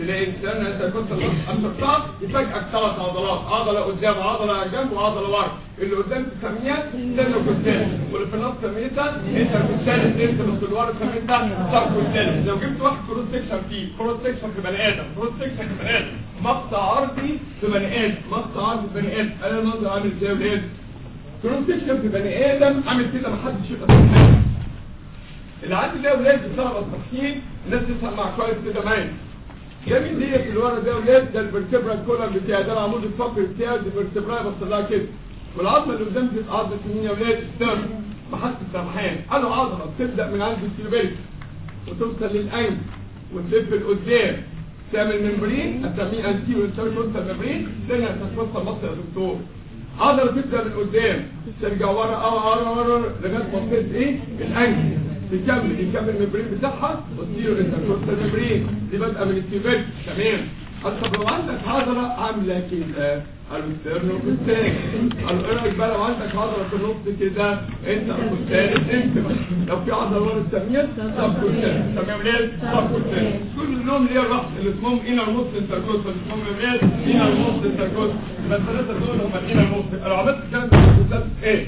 تلاقي انسان انت كنت الشرطات يفاجئك ثلاث عضلات عضله قدام عضله جنب وعضله ورا اللي قدام تسميها سنه كوستال واللي في النص سميتها انت كوستال انت اللي في الورا سميتها سب كوستال لو جبت واحد كروس سكشن فيه كروس سكشن في بني ادم كروس سكشن في بني ادم مقطع عرضي في بني ادم مقطع عرضي في بني ادم انا المنظر عامل ازاي يا ولاد كروس سكشن في بني ادم عامل كده ما حدش يقدر يفهمه. اللي عندي ده ولاد بسبب التصحيح الناس تفهم مع كويس كده معايا جميل ديت اللي ورا ده ولاد ده الفرتبرا كولر بتاعي ده العمود الفقري بتاعي دي الفرتبرا بص لها كده والعظمه اللي قدام دي عظمه مين يا ولاد ستيرن محطه السرحان انا عضله بتبدا من عند السيربيلي وتوصل للأنف وتلف لقدام تعمل ممبرين اسميه انتي وتسوي توصل ممبرين تاني هتتوصل مصر يا دكتور عضله تبدا من قدام ترجع ورا اه ورا ورا لغايه منطقه ايه الانف تكمل يكمل الممبرين بتاعها وتصير انتركوستال ممبرين دي بادئه من السيربيلي تمام طب لو عندك عضله عامله كده السترنو بالتاني ايه رايك بقى لو عندك عضله في النص كده انت الثالث انت لو في عضله ورا الثانيه طب كنت تمام ليه طب كنت كلهم ليه الرأس اللي اسمهم انر نص انتركوستال اسمهم ايه انر نص انتركوستال بس الثلاثه دول هم الانر نص لو عملت كده انت ايه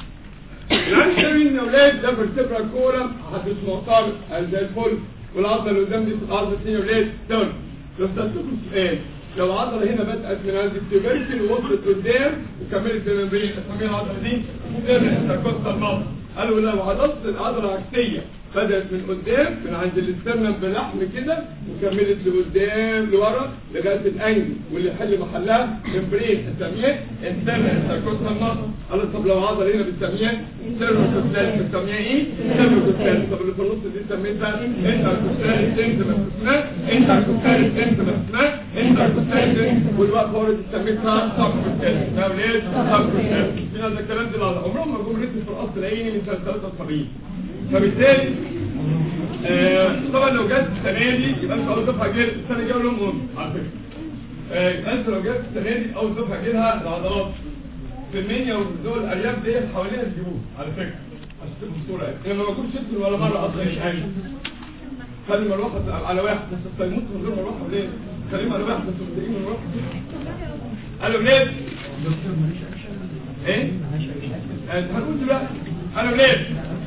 الانسرين يا ولاد ده فيرتبرا كولم حدث معترض زي الفل والعضله اللي قدام دي عضله يا ولاد دول لو سالتكم سؤال لو عضله هنا بدات من عند التبركل ووصلت قدام وكملت الممبرين اسميها العضله دي انتركوستال ماسل قالوا لو عضلت العضله عكسيه بدات من قدام من عند الاسترنم بلحم كده وكملت لقدام لورا لغايه الانجل واللي يحل محلها ممبرين اسميها انترنال انتركوستال ماسل قالوا طب لو عضله هنا بنسميها انتركوستال بنسميها ايه؟ انتركوستال طب اللي في النص دي سميتها انتركوستال انتركوستال انتركوستال انتركوستال انتركوستال والوقت هو اللي سميتها سبكوستال ده وليه؟ سبكوستال في ناس الكلام ده عمرهم ما جم ريتم في الاصل العيني من سنه 73 فبالتالي آه طبعا لو جت السنه دي يبقى انت اول دفعه جيل السنه الجايه لهم مهم على فكره آه يبقى انت لو جت السنه دي اول دفعه جيلها العضلات في المنيا والدول الارياف ديت حواليها تجيبوه على فكره عشان تبقوا الصوره يعني ما بكونش شفت ولا مره اصلا مش عارف خلي مروحه على واحد بس التيموت من غير مروحه ليه؟ خليهم على واحد بس مبدئين من مروحه قالوا ليه؟ ايه؟ انت هنقول دلوقتي قالوا ليه؟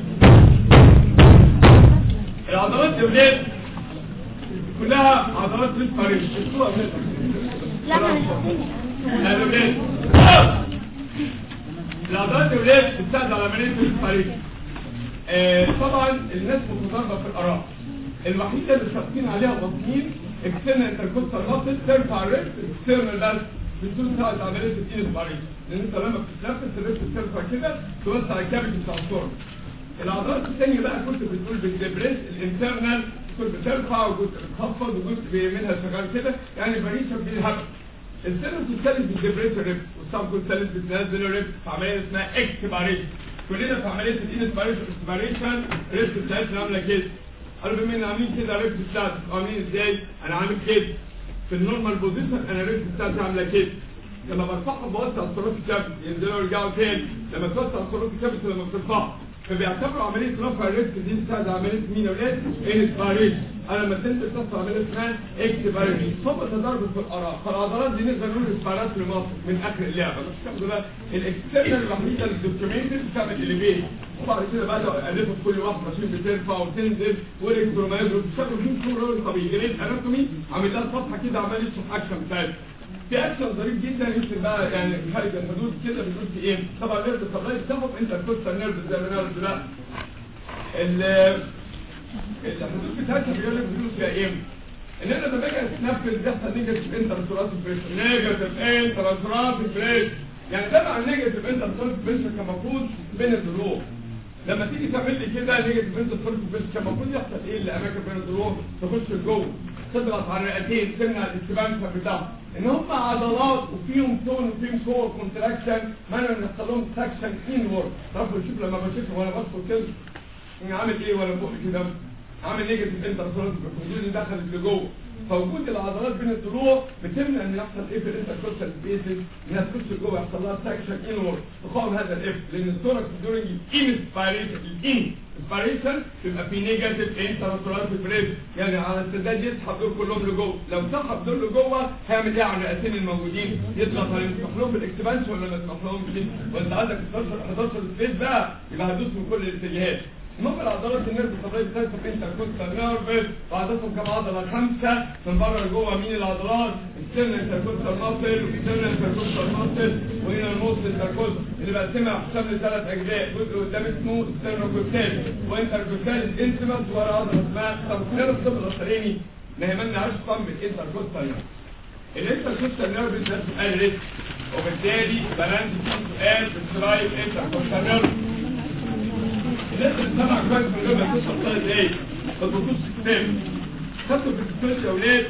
العضلات يا ولاد كلها عضلات ريسبيريشن شفتوها لا ما يا ولاد العضلات يا ولاد بتساعد على عمليه الريسبيريشن طبعا الناس متضاربه في الاراء الوحيده اللي ثابتين عليها تصميم اكسترنال انتركوستال ماسل ترفع الريست اكسترنال بس بدون تساعد عمليه الريسبيريشن لان انت لما بتتنفس الريست بترفع كده توسع الكابيتال بتاع الصوره العضلات الثانية بقى كنت بتقول بتدبريس الانترنال كنت بترفع وكنت بتخفض وكنت منها شغال كده يعني بريشة في الهبل السيرفس الثالث بتدبريس الريب والسب الثالث بتنزل الريب في عملية اسمها اكسباريشن كلنا في عملية الانسباريشن اكسباريشن الريب بتاعتنا عاملة كده قالوا بما ان عاملين كده الريب بتاعتي عاملين ازاي؟ انا عامل كده في النورمال بوزيشن انا الريب بتاعتي عاملة كده لما برفعهم بوسع الصوروت الكابت ينزلوا يرجعوا تاني لما توسع الصوروت الكابت لما بترفعها فبيعتبروا عملية رفع الريسك دي بتساعد عملية مين يا ولاد؟ انسباريشن انا لما تنزل تصل عملية اسمها اكسباريشن هم تضارب في الاراء فالعضلات دي نقدر نقول اسبارات لمصر من اخر اللعبة بس الحمد لله الاكسترنال الوحيدة اللي دوكيومنتد بتعمل الليفيت وبعد كده بدأوا يألفوا في كل واحد ماشين بترفع وتنزل والكترومايز وبتشتغل فيه كل طبيعي جريد اناتومي عامل لها صفحة كده عمال يشرح اكشن بتاعتها في اكشن ظريف جدا يمكن بقى يعني خارج الحدود كده بيقول في ايه طبعا نيرف الطبيعي بتاخد انت الكوستا نيرف زي ما نعرف دلوقتي الحدود بتاعتها بيقول لك بيقول فيها ايه ان انا لما باجي اتنفس بيحصل نيجاتيف انترسوراتيف بريشر نيجاتيف انترسوراتيف بريشر يعني ده مع النيجاتيف انترسوراتيف بريشر كان المفروض بين الضلوع لما تيجي تعمل لي كده نيجاتيف انترسوراتيف بريشر كان المفروض يحصل ايه الاماكن بين الضلوع تخش لجوه تضغط على الرئتين تمنع الاستبانشن بتاعهم ان هم عضلات وفيهم تون وفيهم كور كونتراكشن ما انا بنحصل لهم تراكشن انورد تعرفوا شوف لما بشوف وانا بصفر كده اني عامل ايه وانا فوق كده عامل نيجاتيف انترفيرنس بالحدود اللي دخلت لجوه فوجود العضلات بين الضلوع بتمنع ان يحصل ايه في الانتركوستال سبيسز انها تخش جوه يحصل لها سكشن انورد تقاوم هذا الاف لان الثوركس دورنج انسبيريشن الانسبيريشن تبقى في نيجاتيف انتركوستال بريس يعني على استعداد يسحب دول كلهم لجوه لو سحب دول لجوه هيعمل ايه على الرئتين الموجودين يطلع طريق يسمح لهم بالاكسبانشن ولا ما يسمح لهمش وانت عندك 11 11 سبيس بقى يبقى هتدوس من كل الاتجاهات ممكن عضلات النيرف الطبيعي بتاعتك انت كنت نيرفس وعضلاتهم كم عضله خمسه من بره لجوه مين العضلات السن انتركوستال ماسل والسن انتركوستال ماسل وهنا النص انتركوستال اللي بقسمها حساب لثلاث اجزاء جزء قدام اسمه ستيرنوكوستال وانتركوستال انتمس ورا عضله اسمها سبكتير الطب الاخراني ما هي ما نعرفش طن الانتركوستال الانتركوستال نيرف ده سؤال ريسك وبالتالي بلاندي فيه سؤال بترايب انتركوستال نيرف الناس اللي سمع كويس من غير ما توصل ثلاث دقايق ما تبصوش كتاب خدتوا في الكتاب يا اولاد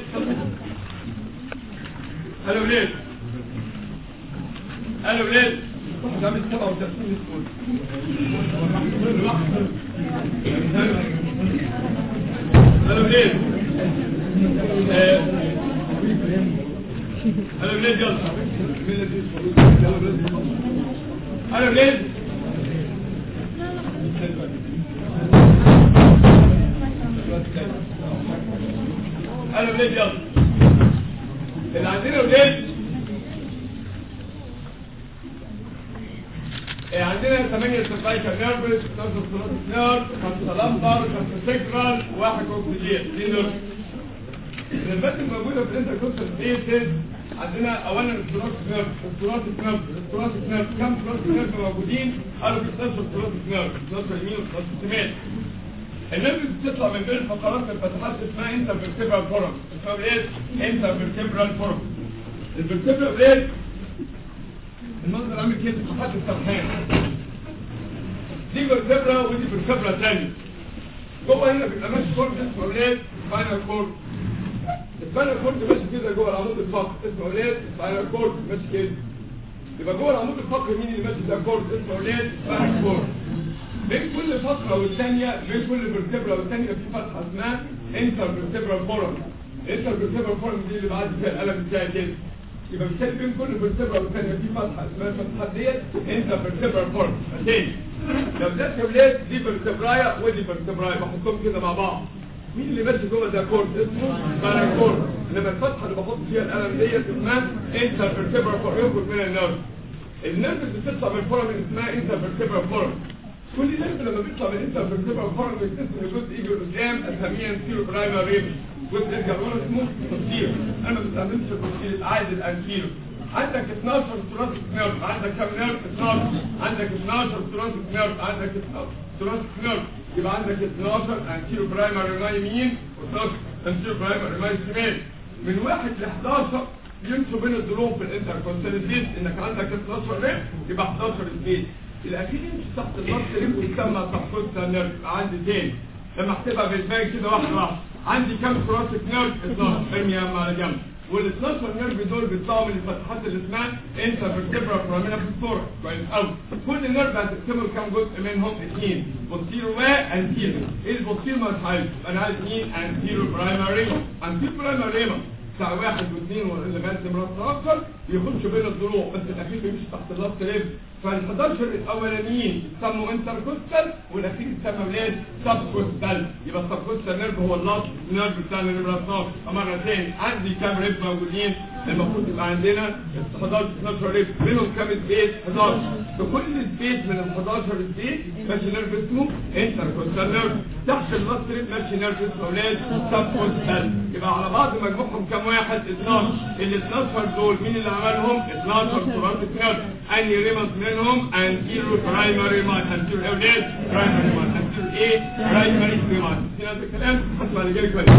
هلا اولاد هلا اولاد واحد عامل 37 سكول هلا اولاد هلا اولاد يلا هلا اولاد انا ولاد يلا اللي عندنا ولاد إيه عندنا 8 سيرفايكال نيرفس 5 ثلاث نيرف 5 لمبر 5 سيكرال وواحد كوكسيجين دي نيرف النيرفات الموجوده في الانتركوستال سبيسز عندنا اولا الثلاث نيرف الثلاث نيرف الثلاث نيرف كم ثلاث نيرف موجودين قالوا 16 ثلاث نيرف 12 يمين و 12 شمال النيرف بتطلع من بين الفقرات الفتحات اسمها انتر فيرتبرال فورم اسمها ايه انتر فيرتبرال فورم الفيرتبرال ايه المنظر عامل كده فتحات السرحان دي فيرتبرا ودي فيرتبرا ثانيه جوه هنا بيبقى ماشي كورد اسمه اولاد سباينال كورد السباينال كورد ماشي كده جوه العمود الفقري اسمه اولاد سباينال كورد ماشي كده يبقى جوه العمود الفقري مين اللي ماشي ده كورد اسمه اولاد سباينال كورد بين كل فترة والثانية بين كل فيرتبرا والثانية في فتحة اسمها انتر فيرتبرال فورم انتر فيرتبرال فورم دي اللي بعد فيها القلم بتاعي كده يبقى بالتالي بين كل فيرتبرا والثانية في فتحة اسمها الفتحة ديت انتر فيرتبرال فورم تاني لو ده كابلات دي فيرتبرايا ودي فيرتبرايا بحطهم كده مع بعض مين اللي ماشي جوه ده كورد اسمه سباينال كورد انما الفتحة اللي بحط فيها القلم ديت اسمها انتر فيرتبرال فورم يخرج منها النيرف النيرف اللي بتطلع من الفورم اسمها انتر فيرتبرال فورم كل نيرف لما بيطلع من انت فيرتبرال فورم بيتقسم لجزء يجي قدام اسميه انتيرو برايمر ريم جزء يرجع ورا اسمه بوستير انا ما بستخدمش البوستير عايز الانتيرو عندك 12 ثلاثي نيرف عندك كام نيرف 12 عندك 12 ثلاثي نيرف عندك 12 ثلاثي نيرف يبقى عندك 12 انتيرو برايمر ريماي يمين و12 انتيرو برايمر ريماي شمال من 1 ل 11 يمشوا بين الضلوع في الانتركونسال سبيس انك عندك 12 ريم يبقى 11 سبيس الاخير يمشي تحت النص ريم ويسمى تحفظ نيرف عندي تاني لما احسبها في دماغي كده واحده واحده عندي كام ثوراسيك نيرف 12 ارمي يا عم على جنب وال 12 نيرف دول بيطلعوا من الفتحات اللي اسمها انتر فيرتبرا فرامينا في الصوره كويس قوي كل نيرف هتقسمه لكام جزء منهم اثنين بوستيرو وانتيرو ايه البوستيرو ما عايز انا عايز مين انتيرو برايمري انتيرو برايمري بتاع واحد واثنين واللي بس مرات اكتر يخشوا بين الضلوع بس الاخير بيمشي تحت اللاست ريب فال 11 الاولانيين يسموا انتركوستال والاخير يسمى ولاد سب كوستال يبقى السب كوستال نيرف هو اللاست نيرف بتاع النمره 12 مره ثاني عندي كام ريب موجودين المفروض يبقى عندنا 11 12 ريب منهم كام سبيس 11 في كل سبيس من ال 11 سبيس ماشي نيرف اسمه انتركوستال نيرف تحت اللاست ريب ماشي نيرف اسمه ولاد سب كوستال يبقى على بعض مجموعهم كام واحد 12 ال 12 دول مين اللي عملهم 12 تراث نيرف اني ريمس منهم انتيرو برايمري مان انتيرو اولاد برايمري مان انتيرو ايه برايمري مان في هذا الكلام اسمع اللي جاي كويس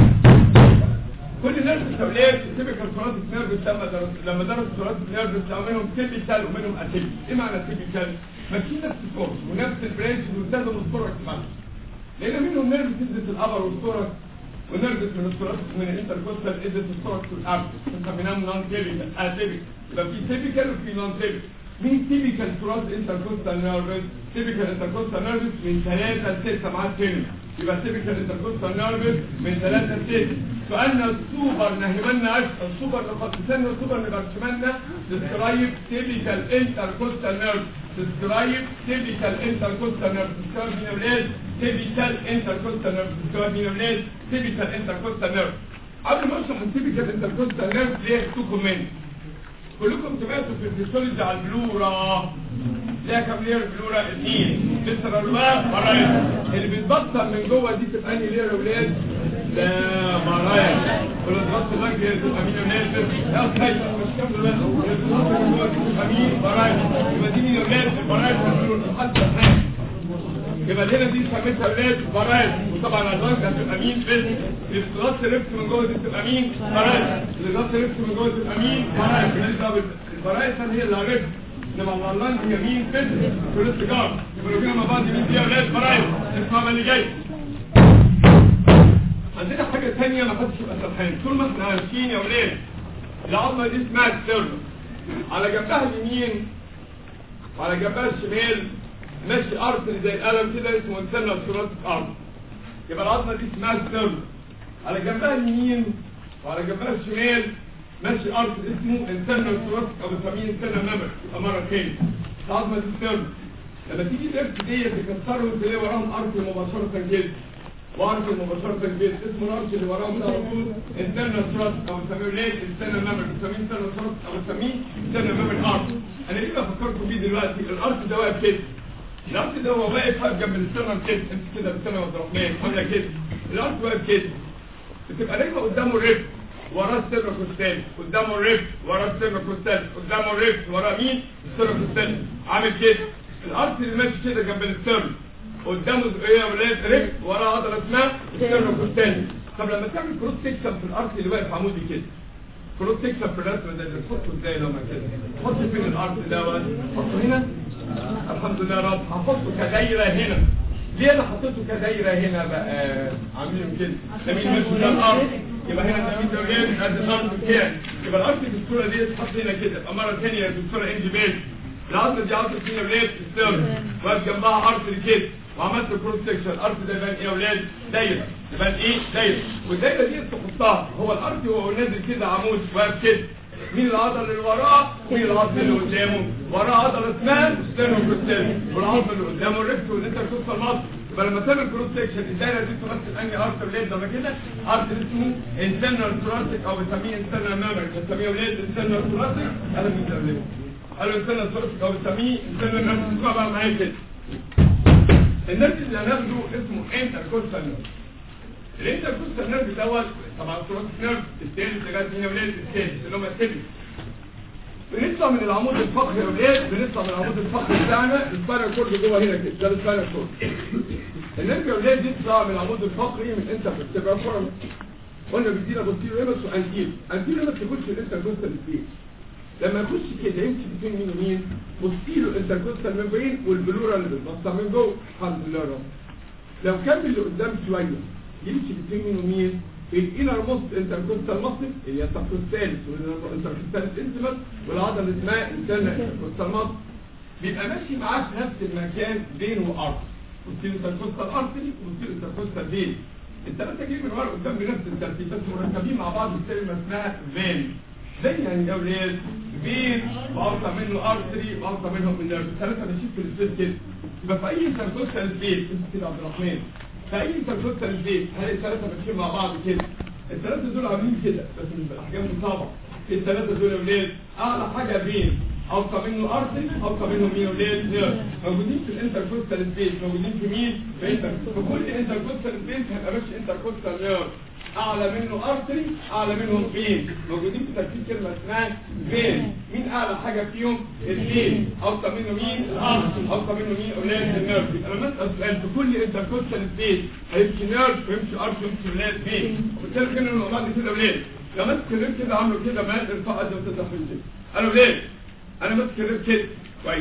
كل نيرف اولاد تيبيكال تراث نيرف بتسمى لما درس تراث نيرف بتسمى منهم تيبيكال ومنهم اتيبيكال ايه معنى تيبيكال ماشيين نفس الكورس ونفس البرانش وبيستخدموا الثوركس معاهم لان منهم نيرف تدرس الابر والثوركس ونرجس من الثوركس من الانتركوستال ادت الثوركس والابس بنسميناهم نون تيبيكال اتيبيكال يبقى في تيبيكال وفي نون تيبيكال مين تيبيكال ثوركس انتركوستال نيرفس تيبيكال انتركوستال نيرفس من 3 ل 6 معاه كلمه يبقى تيبيكال انتركوستال نيرف من 3 ل 6 سؤالنا السوبر نهمنا اشهر السوبر نقصنا السوبر نبرشمنا ديسكرايب تيبيكال انتركوستال نيرف ديسكرايب تيبيكال انتركوستال نيرف ديسكرايب مين يا ولاد تيبيكال انتركوستال نيرف ديسكرايب مين يا ولاد تيبيكال انتركوستال نيرف قبل ما اشرح التيبيكال انتركوستال نيرف ليه تو كومنت كلكم سمعتوا في الفيسيولوجي على البلورا ليها كام لير بلورا اثنين لسه الواب مرايا اللي بتبطل من جوه دي تبقى انهي لير يا ولاد لا مرايا كل تبطل الوجه هي تبقى مين يا ولاد لا خايف مش كامل بس هي تبطل من جوه دي تبقى مين مرايا يبقى دي مين يا ولاد المرايا بتقولوا لحد الحين يبقى هنا دي سميتها ولاد مرايا وطبعا الوجه هتبقى مين بس اللي بتغطي لبس من جوه دي تبقى مين مرايا اللي بتغطي لبس من جوه تبقى مين مرايا الفرايس هي اللي عرفت انما والله يمين فز في الاتجار يبقى لو كده مع بعض يمين فيها ولاد فرايس اسمع اللي جاي عندنا حاجة ثانية ما حدش يبقى سرحان طول ما احنا عارفين يا ولاد العظمة دي اسمها السيرفر على جنبها اليمين وعلى جنبها الشمال ماشي ارتري زي القلم كده اسمه انسان ثلاثي ارض يبقى العظمة دي اسمها السيرفر على جنبها اليمين وعلى جنبها الشمال ماشي ارض اسمه انسان ثلاثي او بنسميه انسان نمر يبقى مرة تاني العظمة دي السيرفر لما تيجي الارث دي تكسره تلاقي وراهم ارض مباشرة كده وارض مباشرة كده اسمه الارض اللي وراهم ده على طول انسان ثلاثي او بنسميه ليه انسان نمر بنسميه انسان ثلاثي او بنسميه انسان نمر ارض انا ليه بفكركم بيه دلوقتي الارض ده واقف كده الارض ده هو واقف واقف جنب السنة كده انت كده بالسنة عبد الرحمن عامله كده الارض واقف كده بتبقى دايما قدامه الرجل وراه السر كوستال قدامه الرجل وراه السر كوستال قدامه الرجل وراه مين السر كوستال عامل كده الارض اللي ماشي كده جنب السر قدامه ايه يا ولاد رجل وراه عضله اسمها السر كوستال طب لما تعمل كروس سكشن في الارض اللي واقف عمودي كده كروس سكشن في الرسم ده تحطه ازاي لما كده تحط فين الارض دوت تحطه هنا الحمد لله يا رب هحطه كدايره هنا ليه انا حطيته كدايره هنا بقى عاملين كده ده مين ماشي ده الارض يبقى هنا ده مين ده قد الارض كام يبقى الارض في الصوره دي تتحط هنا كده يبقى مره ثانيه يا دكتوره انجي بيت الارض دي عضله فينا ولاد السيرف واقف جنبها ارض كده وعملت كروس سكشن الارض ده يبان ايه يا ولاد دايره يبان ايه دايره والدايره دي تحطها هو الارض وهو نازل كده عمود واقف كده مين العضله اللي وراه مين العضله اللي قدامه وراه عضله اسمها ستيرنوكوستال والعضله اللي قدامه الريكت والانتركوستال ماسل يبقى لما تعمل كروس سكشن الدايره دي تمثل انهي ارتر ولاد لما كده ارتر اسمه انترنال ثوراسيك او بنسميه انترنال ميموري بنسميه ولاد انترنال ثوراسيك انا مش ولاد قالوا انترنال ثوراسيك او بنسميه انترنال ميموري اسمع بقى معايا كده النرد اللي هناخده اسمه انتركوستال نيرف الانتركوستال نيرف دوت طبعا ثوراسيك نيرف الثالث لغايه هنا ولاد الثالث اللي هم الثالث بنطلع من العمود الفقري يا ولاد بنطلع من العمود الفقري بتاعنا السباينال كورد جوه هنا كده ده السباينال كورد النرف يا ولاد يطلع من العمود الفقري من انت بتبقى فورم قلنا بيدينا بوستيرو ايمس وانتير انتير ايمس يخش الانتركوستال سبيس لما يخش كده يمشي بين مين ومين بوستيرو انتركوستال ميمبرين والبلورا اللي بتبصر من جوه الحمد لله رب لو كمل اللي قدام شويه يمشي بين مين ومين الانر موست انتركوستال ماسل اللي هي السبكوستالس والانتركوستالس انتمس والعضله اللي اسمها انترنال انتركوستال ماسل بيبقى ماشي معاه في نفس المكان بين وارض وستيل انتركوستال ارتري وستيل انتركوستال فين الثلاثه جايين من ورا قدام بنفس الترتيب بس مركبين مع بعض بكلمه اسمها فين زي يعني اولاد فين واوصى منه ارتري واوصى منهم من النيرف الثلاثه ماشيين في السبيس كده يبقى في اي انتركوستال فين انت كده عبد الرحمن فأي انتركوستال البيت هل الثلاثة ماشيين مع بعض كده الثلاثة دول عاملين كده بس مش بالأحجام مصابة الثلاثة دول ولاد أعلى حاجة بين أوصى منه أرسل أوصى منهم مين ولاد نيرف موجودين في الانتركوستال سبيس موجودين في مين؟ في انتر في كل انتركوستال سبيس هيبقى ماشي انتركوستال نيرف أعلى منه أرسل أعلى منهم فين موجودين في ترتيب كلمة اسمها فين مين أعلى حاجة فيهم؟ الفين أوصى منه مين؟ الأرسل أوصى منه مين؟ أولاد النيرف أنا بسأل سؤال في كل انتركوستال سبيس هيمشي نيرف ويمشي أرسل ويمشي أولاد فين؟ وبالتالي كده الموضوع ده كده أولاد لو ماسك الريب كده عامله كده ما ارفع ده وتدخل كده انا ليه انا ماسك الريب كده كويس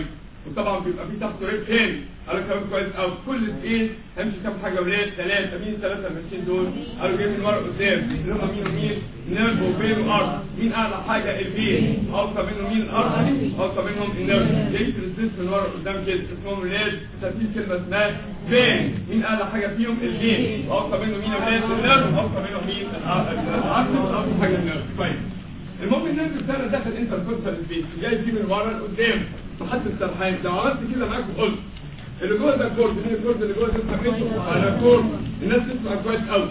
وطبعا بيبقى في تحت ريب تاني قالوا كلام كويس قوي كل ايه همشي كام حاجه ولاد ثلاثه مين ثلاثه ماشيين دول قالوا جايين من ورا قدام اللي هم مين ومين نيرف وبين وارض مين اعلى حاجه البين اوصى منهم مين الارض اوصى منهم النيرف جاي ريزيست من ورا قدام كده اسمهم ولاد ترتيب كلمه اسمها بين مين اعلى حاجه فيهم البين اوصى منهم مين ولاد النيرف اوصى منهم مين الارض اوصى حاجه النيرف كويس المهم النيرف بتاعنا دخل انت الكونسل البيت جاي فيه من ورا لقدام لحد السرحان لو عملت كده معاك وقلت اللي جوه ده كورد مين الكورد اللي جوه ده سميته على كورد الناس تسمع كويس قوي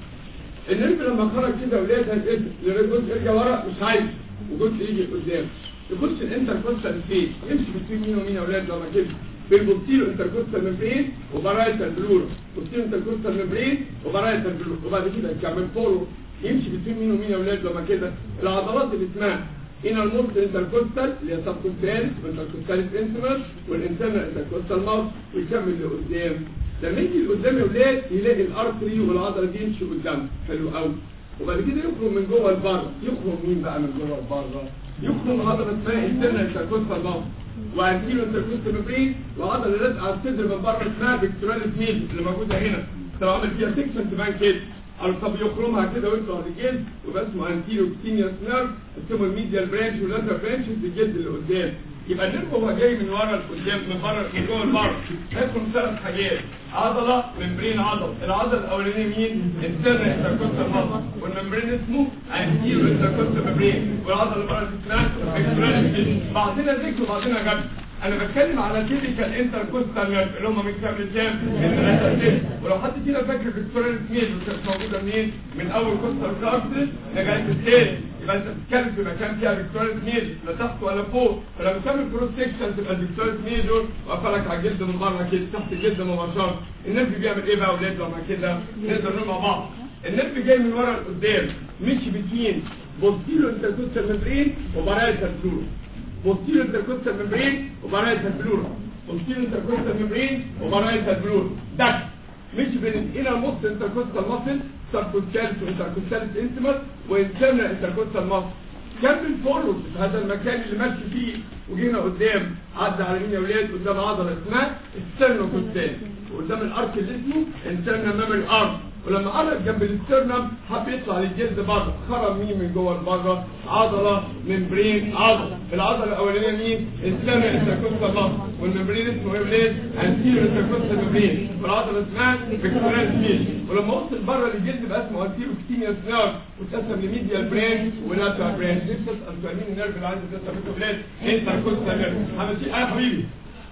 النرف لما خرج كده ولاد هيتقفل الجزء يرجع ورا مش عايز وجزء يجي قدام يخش الانتركوستال فين يمشي بين مين ومين يا اولاد لما كده بالبوستيرو انتركوستال ممبرين وبرايتال بلورا بوستيرو انتركوستال ممبرين وبرايتال بلورا وبعد كده يكمل فولو يمشي بين مين ومين يا اولاد لما كده العضلات اللي اسمها هنا الموست انتركوستال اللي هي سبكونتاليس والانتركوستاليس انترنال والانترنال انتركوستال ماوس ويكمل لقدام لما يجي لقدام يا ولاد يلاقي الارتري والعضله دي يمشي قدام حلو قوي وبعد كده يخرج من جوه لبره يخرج مين بقى من جوه لبره يخرج عضله اسمها انترنال انتركوستال ماوس وانتيرو انتركوستال ميمبرين وعضله لازقه على الصدر من بره اسمها بيكتوراليس ميدي اللي موجوده هنا طب عامل فيها سكشن تبان كده قالوا طب يخرمها كده وانتوا على الجلد ويبقى اسمه انتيرو كتينيوس نيرف اسمه الميديال برانش واللاترال برانش في الجلد اللي قدام يبقى النيرف هو جاي من ورا لقدام من بره من جوه لبره هيكون ثلاث حاجات عضله ممبرين عضل العضله الاولانيه مين انترنال انتركوستال ماسل والممبرين اسمه انتيرو انتركوستال ممبرين والعضله اللي بره اسمها اكسترنال بعدين ذكر وبعدين جنب انا بتكلم على تيبيكال انتركوستال نيرف اللي هم من كام لكام من ثلاثه لست ولو حد فينا فاكر فيكتوريال سميث وكانت موجوده منين من اول كوستال كارتس لغايه الثاني يبقى انت بتتكلم في مكان فيها فيكتوريال سميث لا تحت ولا فوق فلما تعمل كروس سكشن تبقى الفيكتوريال سميث دول واقفلك على الجلد من بره كده تحت الجلد مباشره النرف بيعمل ايه بقى يا اولاد لما كده نقدر نقول مع بعض النرف جاي من ورا لقدام مشي بتين بوستيرو انتركوستال ممبرين وبرايتال فلور بوستيرو انتركوستال ممبرين وبرايتال فلور بوستيرو انتركوستال ممبرين وبرايتال فلور ده مش بين الانر موست انتركوستال ماسل سبكوستاليس وانتركوستاليس انتمس وانترنال انتركوستال ماسل كمل فورورد في هذا المكان اللي ماشي فيه وجينا قدام عدى على مين يا ولاد قدام عضله اسمها السترنوكوستال وقدام الارك اللي اسمه انترنال ميموري ارك ولما قرب جنب الاسترنم حب يطلع للجلد بره خرج مين من جوه لبره عضله ممبرين عضله العضله الاولانيه مين السنه انتركوستال ماسل والممبرين اسمه ايه ولاد انتيرو انتركوستال ممبرين والعضله اسمها فيكتورال سميل ولما وصل بره للجلد بقى اسمه انتيرو كتينيوس نيرف واتقسم لميديال برانش ولاترال برانش نفس تسال مين النيرف اللي عايز تسال منه ولاد انتركوستال نيرف همشي انا حبيبي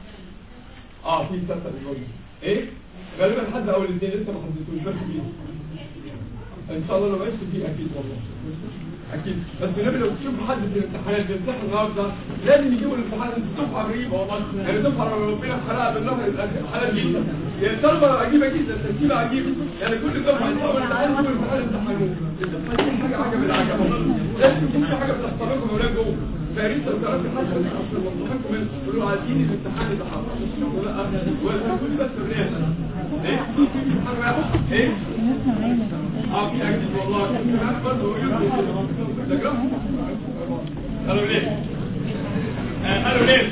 اه في تسال ايه غالبا حد اول الاثنين لسه ما حددتوش بس فيه ان شاء الله لو عشت فيه اكيد والله اكيد بس النبي لو تشوف حد في الامتحانات بيمتحن النهارده لازم يجيبوا الامتحان انت دفعه غريبه والله يعني دفعه لو ربنا خلقها بالنهر يبقى امتحانات جدا يعني طلبه عجيبه جدا ترتيبه عجيب يعني كل دفعه انت اول امتحان يجيبوا الامتحان امتحانوه الامتحان دي حاجه عجب العجب لازم تكون في حاجه بتحترمكم يا ولاد جوه فاريد لو تعرفي حاجه من اصل منطقتكم تقولوا عايزين الامتحان يبقى حاطط ولا ولا كل بس الرياضه ايه ايه اه في اكيد والله كنت برضه تجربه قالوا ليه قالوا ليه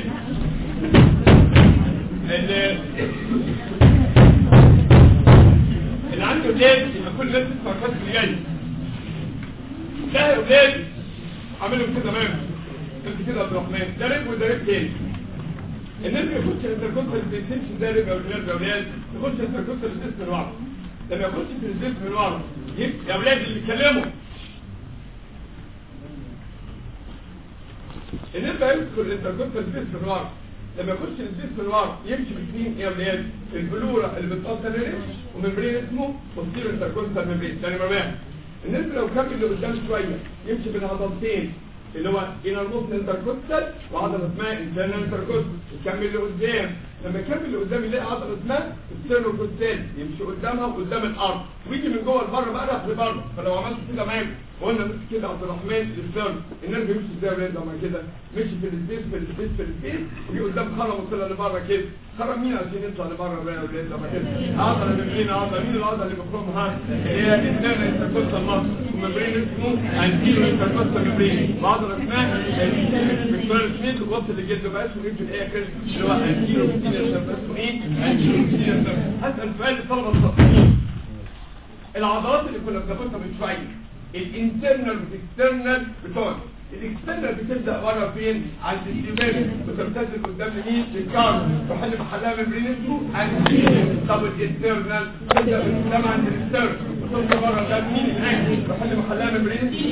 اللي عنده ولاد يبقى كل الناس تسمع كويس اللي جاي ده يا ولاد عاملهم كده تمام انت كده عبد الرحمن ده رب وده رب تاني الناس يخش الانتركونتال بيتمش ده رب او الناس يا ولاد يخش الانتركونتال بيتمش من ورا لما يخش في الزيت من ورا يا ولاد اللي بيتكلموا الناس هيدخل الانتركونتال بيتمش من ورا لما يخش الزيت من ورا يمشي باثنين ايه يا ولاد البلوره اللي بتوصل للريش وممبرين اسمه بوستيرو انتركونتال ممبرين ثاني مرة الناس لو كمل لقدام شويه يمشي بين عضلتين اللي هو انر موست انتركوستال وعضله اسمها انترنال انتركوستال يكمل لقدام لما يكمل اللي قدام يلاقي عضله اسمها ستيرنوكوستال يمشي قدامها وقدام الارض ويجي من جوه لبره بقى راح لبره فلو عملت كده معاك وقلنا بس كده عبد الرحمن الستيرن النرف يمشي ازاي يا ولاد لما كده مشي في السبيس في السبيس في السبيس وجي قدام خرم وطلع لبره كده خرم مين عشان يطلع لبره بقى يا ولاد لما كده عضله من مين عضله مين العضله اللي بخرمها اللي هي الانترنال انتركوستال ماسل وممبرين اسمه انتيرو انتركوستال ممبرين وعضله اسمها فيكتوريال سميث ووصل للجلد بقى اسمه ايه في الاخر اللي هو انتيرو اسمه ايه انتيرو هسال سؤال للطلبه الصغيرين العضلات اللي كنا بناخدها من شويه الانترنال والاكسترنال بتوع الاكسترنال بتبدا ورا فين عند الدماغ وتمتد قدام مين للكارب وحل محلها من برينسو طب الانترنال تبدا قدام عند الاكسترنال وتوصل ورا ده مين الانكل وحل محلها من برينسو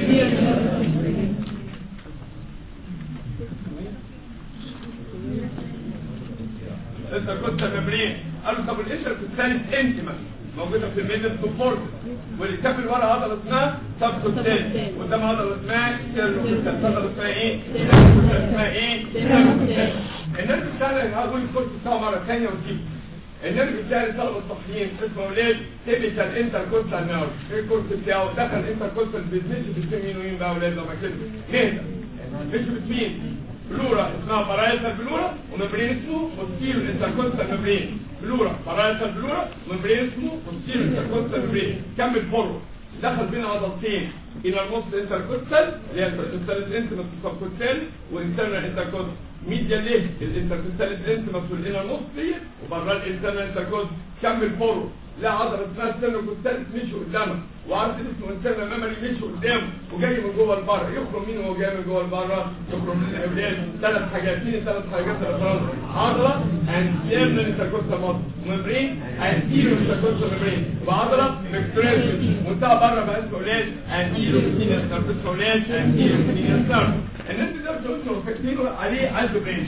انت كنت مبرين قالوا طب القشره الثالث انتما موجوده في الميدل سبورت واللي كافل ورا عضله اسمها سبكوتال قدام عضله اسمها سيرلوكوتال عضله اسمها ايه اسمها ايه النرف بتاعنا هقول الكورس بتاعه مره ثانيه وتجيب النرف بتاع الطلبه الصحيين اسمه ولاد تيبيكال انتركوستال نيرف ايه الكورس بتاعه دخل انتركوستال بيزنس في مين ومين بقى ولاد لما كده نهدى مش بتمين بلورا اسمها بارايتال بلورا وممبرين اسمه بوستيرو انتركوستال ممبرين بلورا بارايتال بلورا وممبرين اسمه بوستيرو انتركوستال ممبرين كمل فورو دخل بين عضلتين الى النص انتركوستال اللي هي الانتركوستال انتمس سبكوستال وانترنال انتركوستال ميديا ليه الانتركوستال انتمس والانر نص دي وبره الانترنال انتركوستال كمل فورو لا عضله اسمها ستيرنوكوستال مشي قدامها وعرض اسمه انترنال ميموري مشي قدامه وجاي من جوه لبره يخرج مين وهو جاي من جوه لبره يخرج من الاولاد ثلاث حاجات مين ثلاث حاجات الافراد عضله انترنال انتركوستال ماسل ممبرين انتيرو انتركوستال ممبرين وعضله مكتريشن منتهى بره بقى اسمه اولاد انتيرو سينيا سيرفيس اولاد انتيرو سينيا سيرفيس الناس ده بتقول فاكرينه عليه عنده برينش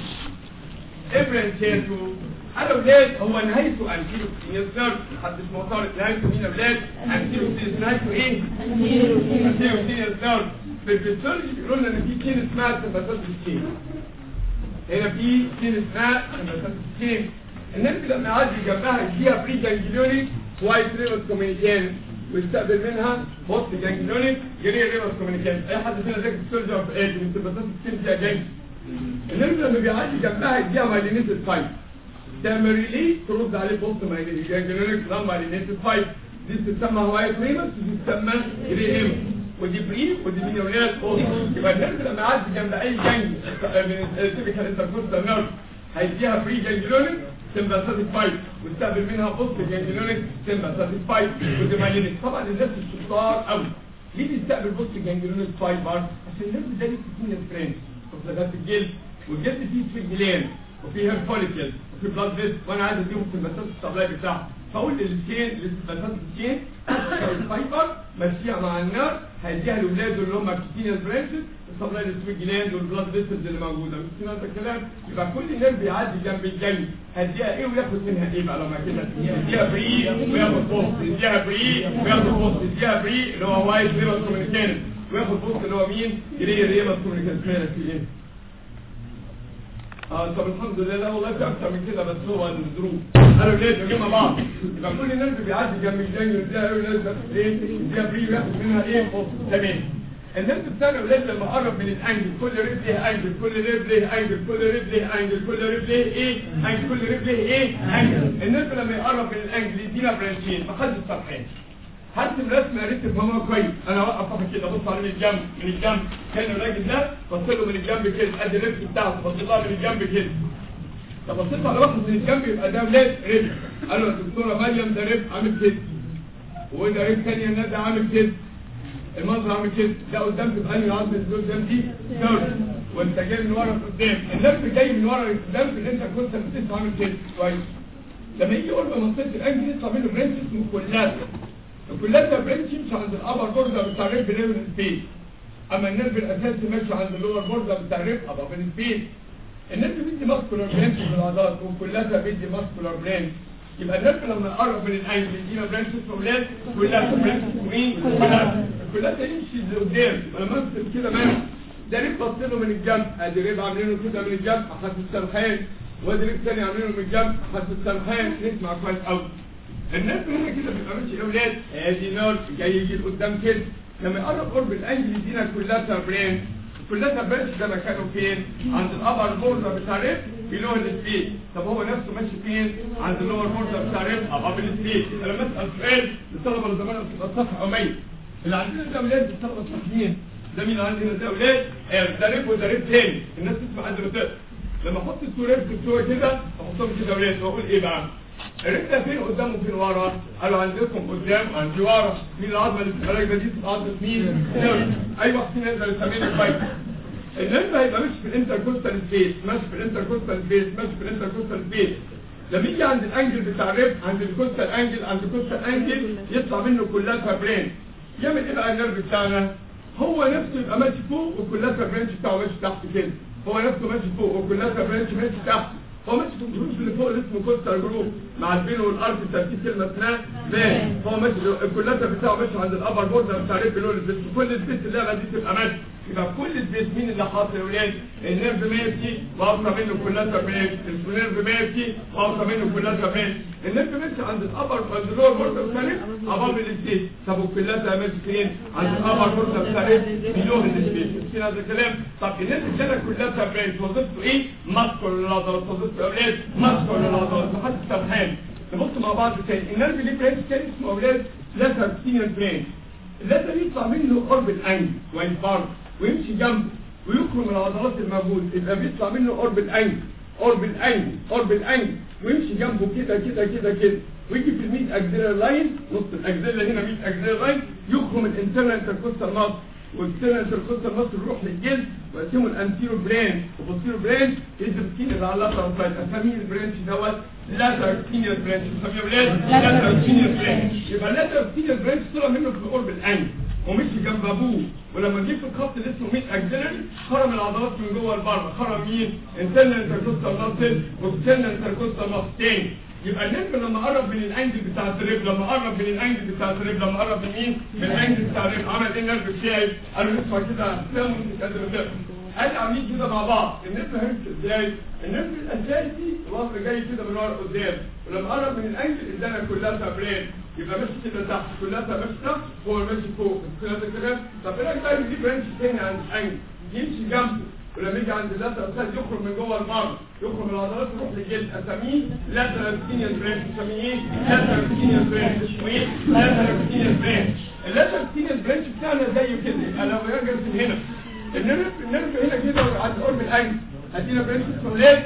ابرنشيتو انا ولاد هو نهايته انتيرو سينيا سيرفيس محدش معترض نهايته مين يا ولاد انتيرو سينيا نهايته ايه انتيرو سينيا سيرفيس في الفيسيولوجي بيقولوا لنا ان في كين اسمها سمباثات الكين هنا في كين اسمها سمباثات الكين الناس لما يعدي جنبها يديها بري جانجليوني وايت ريبس كومينيكان ويستقبل منها بوست جانجليوني جري ريبس كومينيكان اي حد فينا ذاكر السيرجن في ايه من سمباثات الكين فيها جانج الناس لما بيعدي جنبها يديها مايلينيتد فايت تعمل ريلي ترد عليه بوست جانجليونيك نون مايلينيتد فايت دي بتسمى وايت ريبس ودي بتسمى جري ريبس ودي بري ودي مينيونات يبقى النرف لما يعدي جنب اي جنج من التيبيكال انتركوستال نيرف هيديها بري جانجلونيك سمباثيك فايت ويستقبل منها بوست جانجلونيك سمباثيك فايت ودي مايلينيك طبعا الناس الشطار قوي ليه بيستقبل بوست جانجلونيك فايت بار عشان النرف ده ليه سكين فريند وفلات الجلد والجلد فيه سجلين وفيه هير فوليكل وفيه بلاد فيست وانا عايز اديهم سمباثيك السبلاي بتاعهم فاقول للسكين للسباثات السكين الفايبر ماشيه مع النار هيديها لاولاده اللي هم كتينيا برانشز السبلاي السويت جلاند والبلاد فيسلز اللي موجوده مش هذا الكلام يبقى كل نيرف بيعدي جنب الجنب هديها ايه وياخد منها ايه بقى لما كده يديها بري وياخد بوست يديها بري وياخد بوست يديها بري اللي هو وايت ريبس كوميونيكيشن وياخد بوست اللي هو مين جري ريبس كوميونيكيشن في ايه اه طب الحمد لله لا والله في اكتر من كده بس هو الظروف قالوا ليه بيجمع بعض يبقى كل الناس بيعدي جنب الجنج ويديها ايه وناس بس ايه يديها بري وياخد منها ايه تمام الناس بتاعنا ولاد لما قرب من الانجل كل ريب ليه انجل كل ريب ليه انجل كل ريب ليه انجل كل ريب ليه ايه انجل كل ريب ليه ايه انجل الناس لما يقرب من الانجل يدينا برانشين محدش فرحان هرسم رسمه يا ريت تفهموها كويس انا اوقف صفحه كده بص عليه من الجنب من الجنب كان الراجل ده بص له من الجنب كده قد الريب بتاعته بص له من الجنب كده طب بصيت على واحد من الجنب يبقى ده ولاد ريب قال له يا دكتوره مريم ده ريب عامل كده وده ريب ثانيه الناس ده عامل كده المنظر عامل كده ده قدام تبقى انهي عظمه اللي قدام دي نيرف وانت جاي من ورا لقدام النيرف جاي من ورا لقدام اللي انت كنت بتسمع عامل كده كويس لما يجي يقول منطقه الانجل يطلع منه برنس اسمه كولات الكولات ده برنس يمشي عند الابر بوردر بتاع الريب ليفل سبيس اما النيرف الاساسي ماشي عند اللور بوردر بتاع الريب ابر سبيس النيرف بيدي ماسكولار برانش في العضلات والكولات بيدي ماسكولار برانش يبقى النيرف لما يقرب من الانجل يدينا برانش اسمه ولاد كولات برانش اسمه ايه كولات الكولات يمشي لقدام ولما امسك كده ماشي ده ريب بص له من الجنب ادي ريب عاملينه كده من الجنب اخدت السرحان وادي رجل تاني عاملينه من الجنب حتى السمحان نسمع كويس قوي النرف هنا كده بيبقى ماشي يا اولاد ادي نرف جاي يجي لقدام كده لما يقرب قرب الانجل يدينا كلها برين كلها برينش ده مكانه فين عند الابر بوردر بتاع ريب بيلو السبيد طب هو نفسه ماشي فين عند اللور بوردر بتاع ريب ابر السبيد انا بسال سؤال للطلبه اللي زمان بتبقى صفحه او ميت اللي عندنا ده اولاد الطلبه الصحيين ده مين عندنا ده اولاد ده ريب وده ريب تاني الناس تسمع عند ما لما احط السوريات بتوع كده احطهم كده اولاد واقول ايه بقى الرجل فين قدام وفين ورا قالوا عندكم قدام عندي ورا مين العظمه اللي بتبقى راكبه دي بتبقى عظمه مين اي واحد فينا يقدر يسميني كويس النرف هيبقى ماشي في الانتركوستال سبيس ماشي في الانتركوستال سبيس ماشي في الانتركوستال سبيس لما يجي عند الانجل بتاع الريب عند الكوستال انجل عند الكوستال انجل يطلع منه كلها برين يعمل ايه بقى النرف بتاعنا هو نفسه يبقى ماشي فوق وكلها برانش بتاعه ماشي تحت كده هو نفسه ماشي فوق وكلها برانش ماشي تحت هو ماشي في الجروب اللي فوق اللي اسمه كوستال جروب مع البين والارض ترتيب كلمه اسمها بان هو ماشي الكلاتة بتاعه ماشي عند الابر بوردر بتاع الريب اللي هو البيت كل البيت اللعبه دي تبقى ماشي يبقى كل البيت مين اللي حاصل يا ولاد النيرف ماشي واوصى منه كلاتة ماشي النيرف ماشي واوصى منه كلاتة ماشي النيرف ماشي عند الابر عند اللور بوردر بتاع الريب اباب الستيت طب والكلاتة ماشي فين عند الابر بوردر بتاع الريب بيلو الستيت فين هذا الكلام طب النيرف الجنة كلاتة ماشي وظيفته ايه ماسكول العضلات وظيفته يا ولاد ماسكول العضلات محدش سرحان نبص مع بعض تاني النيرف ليه برانش تاني اسمه اولاد لاتر سينيور برانش اللاتر يطلع منه قرب الانج كويس برضه ويمشي جنبه ويخرج من العضلات الموجود يبقى بيطلع منه قرب الانج قرب الانج قرب الانج ويمشي جنبه كده كده كده كده ويجي في الميد اكزيلر لاين نص الاكزيلر هنا ميد اكزيلر لاين يخرج من الانترنال انتركوستال ماسل والانترنال انتركوستال ماسل يروح للجلد ويقسمه الانتيرو برين وبوستيرو برين يدي السكين اللي على اللاتر سايد اساميه البرانش دوت لاتر سينيور برانش اساميه ولاد لاتر سينيور برانش يبقى لاتر سينيور برانش طلع منه في قرب الانج ومشي جنب ابوه ولما جه في الخط اللي اسمه ميت اكزيلري خرم العضلات من جوه لبره خرم مين انترنال انتركوستال ماسل واكسترنال انتركوستال ماسل تاني يبقى النجم لما قرب من الانجل بتاع الريب لما قرب من الانجل بتاع الريب لما قرب من مين من الانجل بتاع الريب عمل ايه النرف بتاعي قالوا نسمع كده افلام وانت قادر تفهم قال عاملين كده مع بعض النرف هيمشي ازاي النرف الاساسي الوصل جاي كده من ورا قدام ولما قرب من الانجل ادانا كلها تبرين يبقى ماشي كده تحت كلها ماشي تحت هو ماشي فوق كلها كده طب ايه بقى يجيب برانش تاني عند الانجل يمشي جنبه ولما يجي عند اللاتر اساس يخرج من جوه المرض يخرج من العضلات يروح للجلد اساميه لاتر سينيور برانش اساميه ايه لاتر سينيور برانش اسمه ايه لاتر سينيور برانش اللاتر سينيور برانش بتاعنا زيه كده انا لما يرجع من هنا النرف النرف هنا كده عند قرب الانجل ادينا برانش اسمه ليه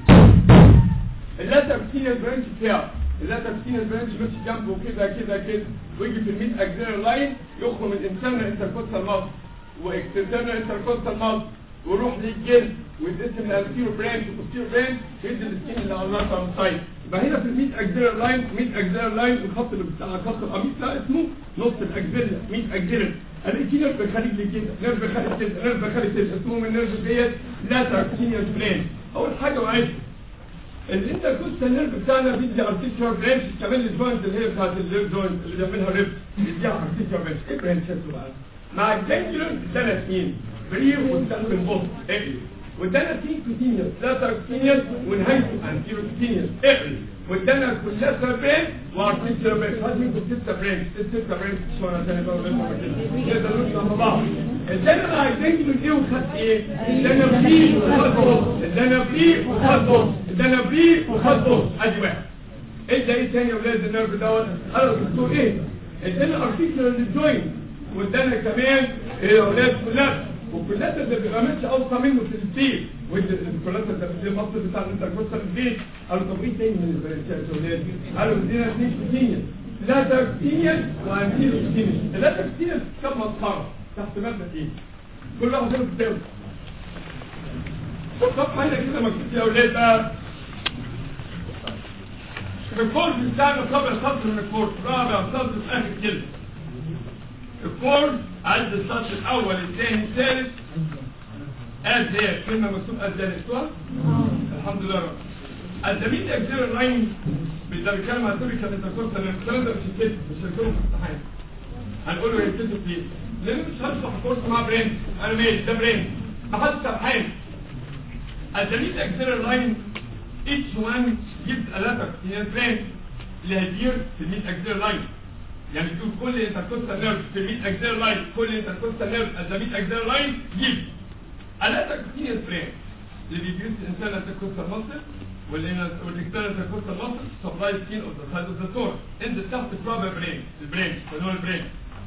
اللاتر سينيور برانش بتاعه اللاتر سينيور برانش ماشي جنبه كده كده كده ويجي في الميد اكزيلر لاين يخرج من انترنال انتركوستال ماسل واكسترنال انتركوستال ماسل ويروح للجلد ويتقسم الانتيرو برانش والبوستيرو برانش يدي السكين اللي على اللاتر سايد يبقى هنا في الميد اكزيلر لاين ميد اكزيلر لاين الخط اللي بتاع خط القميص ده اسمه نص الاكزيلر ميد اكزيلر الاقي في نيرف خارج لي كده نيرف خارج كده نيرف خارج كده اسمه من النيرف ديت لاتر سينيور برانش اول حاجه معايا الانتركوستال نيرف بتاعنا بيدي ارتيكولار برانش كمان الجوينت اللي هي بتاعت الليف جوينت اللي بيعملها ريب بيديها ارتيكولار برانش ايه برانشاته بقى مع الجانجلون ادانا اثنين برير وقدام البوست اقلي وادانا تين كوتينيوس لاتر كوتينيوس ونهايته انتيرو كوتينيوس اقلي وادانا كلها برين وارتيكولار برانش لازم يكون ستة برانش ستة برانش شو انا تاني بقول لكم كده نقدر نطلع مع بعض ادانا مع الجانجلون ايه وخد ايه ادانا بري وخد بوست ادانا بري وخد بوست ادانا بري وخد بوست ادي واحد ادى ايه تاني يا ولاد النيرف دوت قالوا الدكتور ايه ادانا ارتيكولار للجوينت وادانا كمان الاولاد كلها والكلات اللي بيبقى ماشي اوصى منه في البيت والكلات اللي في المصر بتاع الانتركوستال البيت قالوا طب ايه تاني من البرانشات يا اولاد قالوا ادينا اثنين كوتينيا ثلاثة كوتينيا وانتيرو كوتينيا ثلاثة كوتينيا كم مسخرة تحت مادة ايه كل واحد منهم بتساوي صفحة هنا كده مكتوب يا اولاد بقى في الكورس بتاعنا طبع سطر من الكورس رابع سطر في اخر كلمة الكورس عد السطر الاول الثاني الثالث قد هي كلمة مكتوب قد لقيتوها الحمد لله رب الزميل اكزير اللاين ده بيتكلم عن توري كانت الكورس انا الكلام ده مش هيتكتب مش هيكتبه في الامتحان هنقول له هيتكتب فيه لان مش هشرح الكورس مع برين انا ماشي ده برين محدش سرحان الزميل اكزير اللاين each one gives a letter in a branch اللي هيدير في الميد اكزير لاين يعني تقول كل انتركوستال نيرف في الميد اكزير لاين كل انتركوستال نيرف at the mid axillary line gives a letter in a branch اللي بيجيز الانسان انتركوستال muscle والاكسترنال انتركوستال muscle supply skin of the side of the thorax in the تحت proper brain البرين فنوع البرين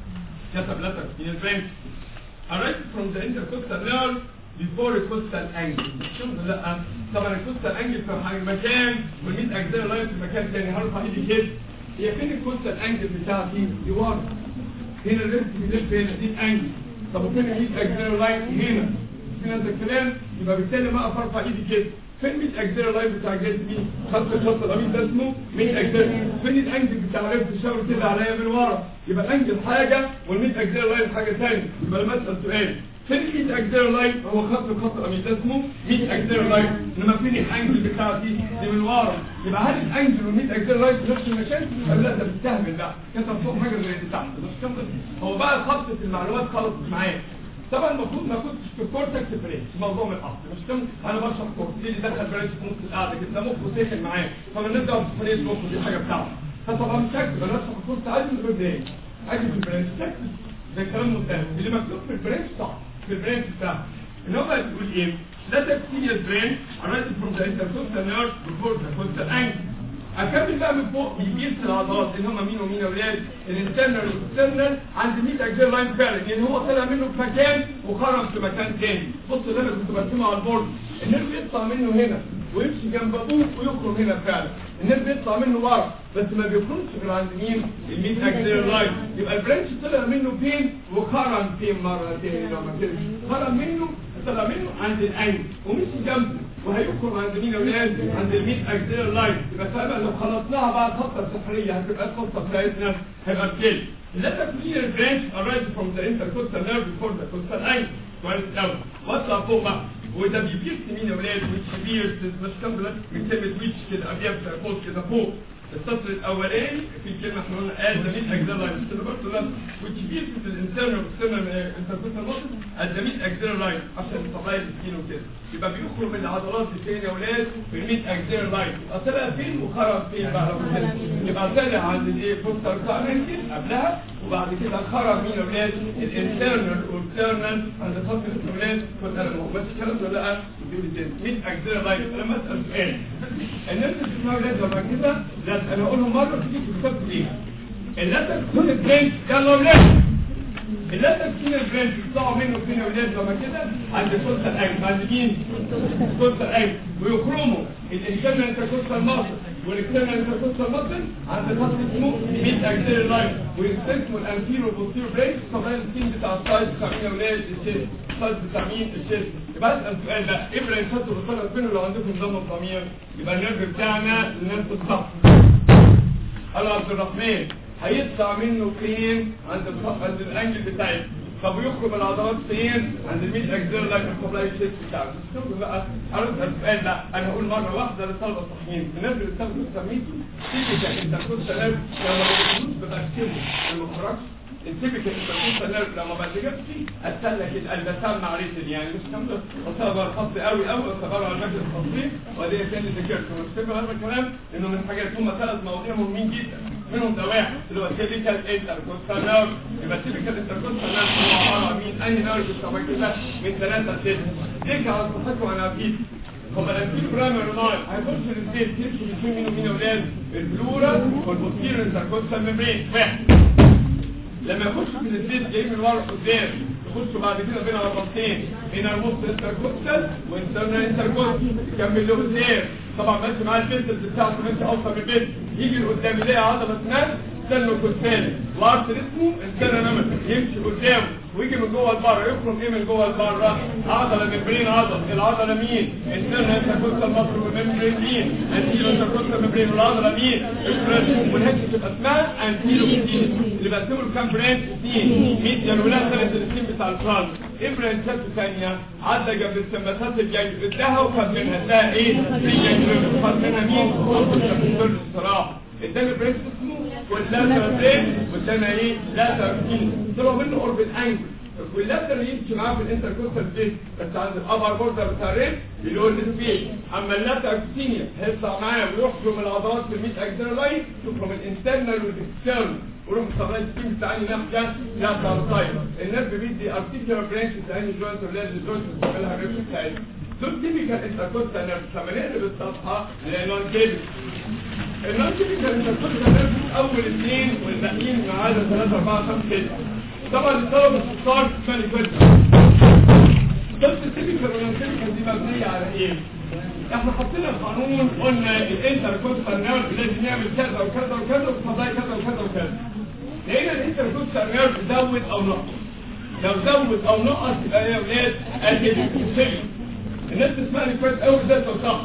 كتب letter in a branch arise from the intercostal nerve before the coastal angle شوف لا طبعا الكوستال انجل في حاجة مكان والميت اجزاء لاين في مكان تاني هرفع ايدي كده هي فين الكوستال انجل بتاعتي دي ورا هنا الريست بيلف هنا دي انجل طب وفين الميت اجزاء لاين هنا في هذا الكلام يبقى بالتالي ما ارفع ايدي كده فين ميت اجزاء لاين بتاع الجسم دي خط خط القميص ده اسمه ميت اجزاء فين الانجل بتاع الريست الشاور كده عليا من ورا يبقى الانجل حاجه والميت اجزاء لاين حاجه ثانيه يبقى لما اسال سؤال فين الميت اجزاء لاين هو خط خط القميص ده اسمه ميت اجزاء لاين انما فين الانجل بتاعتي دي من ورا يبقى هل الانجل والميت اجزاء لاين في نفس المكان ولا لا ده بتستهبل بقى كتب فوق حاجه غير اللي تحت مش كده هو بقى خطه المعلومات خلصت معايا طبعا المفروض ما كنتش في كورتكس بريس موضوع من الاصل مش كده انا بشرح كورس ايه اللي دخل بريس في نص القعده كده ده مخه ساخن معايا فما نبدا بفريس مخه دي حاجه بتاعته فطبعا مش هكتب انا اشرح الكورس عادي من غير بريس اجي في البريس تكتب ده كلام ممتاز اللي مكتوب في البريس صح في البريس بتاعه ان هو بقى بيقول ايه Let the serious brain arising from the intercostal nerve before the coastal angle اكمل بقى من فوق بيجيب العضلات اللي هم مين ومين يا اولاد الانترنال والاكسترنال عند 100 اجزاء لاين فعلا يعني هو طلع منه في مكان وخرج في مكان تاني بص اللي انا كنت برسمه على البورد النيرف يطلع منه هنا ويمشي جنب ابوه ويخرج هنا فعلا النيرف يطلع منه ورا بس ما بيخرجش غير عند مين ال 100 اجزاء لاين يبقى البرانش طلع منه فين وخرج فين مره تاني لما كده خرج منه طلع منه عند العين ومشي جنبه وهيخرج عند مين يا ولاد عند ال 100 اجزاء لاين يبقى فبقى لو خلطناها بقى الخطه السحريه هتبقى الخطه بتاعتنا هيبقى كده Let the clear branch arise from the intercostal nerve before the coastal angle كويس قوي واطلع فوق بقى وده بيبيرس مين يا ولاد ويتش بيرس مش كام دلوقتي من كلمه ويتش كده قبلها بتاع كده فوق السطر الاولاني في كلمه احنا قلنا قال ده 100 اجزاء لاين بس انا برضه لا which means في الانترنال والاكسترنال انتركوستال ماسل قد 100 اجزاء لاين عشان تطلعي السكين وكده يبقى بيخرج من العضلات الثانيه يا ولاد في 100 اجزاء لاين يبقى طلع فين وخرج فين بقى لو كده يبقى طلع عند الايه بوستر كارنتي قبلها وبعد كده خرج مين يا ولاد الانترنال والاكسترنال عند خط الاولاد كنت انا بس الكلام ده لا 100 اجزاء لاين لما اسال سؤال الناس اللي بتسمعوا ولاد لما كده لا انا اقولهم مره تيجي في الكتاب دي اللاتك تكون البرنش يلا ولاد اللاتك تكون البرنش يطلعوا منه فين يا ولاد لما كده عند كوستا الايم عند مين كوستا الايم ويخرموا الانترنال انتركوستا المصل والاكسترنال انتركوستا المصل عند خط اسمه 100 اكسير لاين ويستخدموا الانتيرو والبوستيرو بريك طبعا السكين بتاع السايد بتاع مين يا ولاد الشيست السايد بتاع مين الشيست يبقى اسال السؤال ده ايه برانشات الرساله فين لو عندكم نظام الضمير يبقى النيرف بتاعنا النيرف الصح قال عبد الرحمن هيطلع منه فين عند الخط عند الانجل بتاعي طب ويخرج العضلات فين عند الميد اجزاء لك القبلاي الشيست بتاعه شوفوا بقى انا اسال السؤال ده انا هقول مره واحده للطلبه الصحيين الناس اللي بتاخدوا التمرين تيجي انت كنت سلام لما بتدوس بتاكله ما خرجش التيبيكال انت كنت لما بتجبش اتسلك القلب سمع ريتل يعني مش كم وصبر خط قوي قوي وصبروا على المجلس التصوير ودي كان ذكرته مش هذا الكلام انه من الحاجات هم ثلاث مواضيع مهمين جدا منهم ده واحد اللي هو التيبيكال انتركوستال نيرف يبقى التيبيكال انتركوستال نيرف هو عباره عن مين اي نيرف بتبقى كده من ثلاثه لسته ديك على صحتكم انا اكيد هم الانتيل برايمري لاين هيخش الستيت تمشي بين مين ومين اولاد البلورا والبوستيريور انتركوستال ميمبرين واحد لما يخش في الستيت جاي من ورا قدام يخشوا بعد كده بين عضلتين هنا النص انتركوستال وانترنال انتركوستال يكمل له قدام طبعا ماشي معاه البنتل بتاعته ماشي اوصل من البنت يجي لقدام يلاقي عضله اسنان استنوا كتان وارت اسمه انسان نمت يمشي قدامه ويجي من جوه البره يخرج ايه من جوه البره عضله ممبرين عضله العضله مين انسان انت كنت المصر ممبرين مين انتيلو انت كنت ممبرين والعضله مين افرد والهيد تبقى اسمها انتيلو ممبرين اللي بقسمه لكام برانش اثنين ميديان ولا ثلاث الاثنين بتاع الفرونت ايه برانشات ثانيه عدى جنب السمباتات الجاي اداها وخد منها اداها ايه في جاي خد منها مين الصراحه ادانا برانش اسمه واللاتر برين وادانا ايه لاتر كين طلعوا منه قرب الانجل واللاتر يمشي معاه في الانتركوستال سبيس بس عند الابر بوردر بتاع الريب اللي هو السبيس اما اللاتر اكسينيا هيطلع معاه ويخرج من العضلات في الميت اكسينال لاين يخرج من الانترنال والاكسترنال ويروح مستقبل السكين بتاع انهي ناحيه لاتر سايد النرف بيدي ارتيكولار برانش بتاع انهي جوينت ولا الجوينت بتعملها الريب بتاعتها دول تيبيكال انتركوستال نيرف لما نقلب الصفحه لنون كيبل النون تيبيكال انتركوستال نيرف اول اثنين والباقيين ما عدا 3 4 5 6 طبعا الطلبه الصغار ثاني كويس بس التيبيكال والنون تيبيكال دي مبنيه على ايه؟ احنا حطينا في قانون قلنا الانتركوستال نيرف لازم يعمل كذا وكذا وكذا وفضاي كذا وكذا وكذا لقينا الانتركوستال نيرف زود او نقص لو زود او نقص يبقى يا ولاد اتيبيكال الناس تسمعني كويس قوي ده لو صح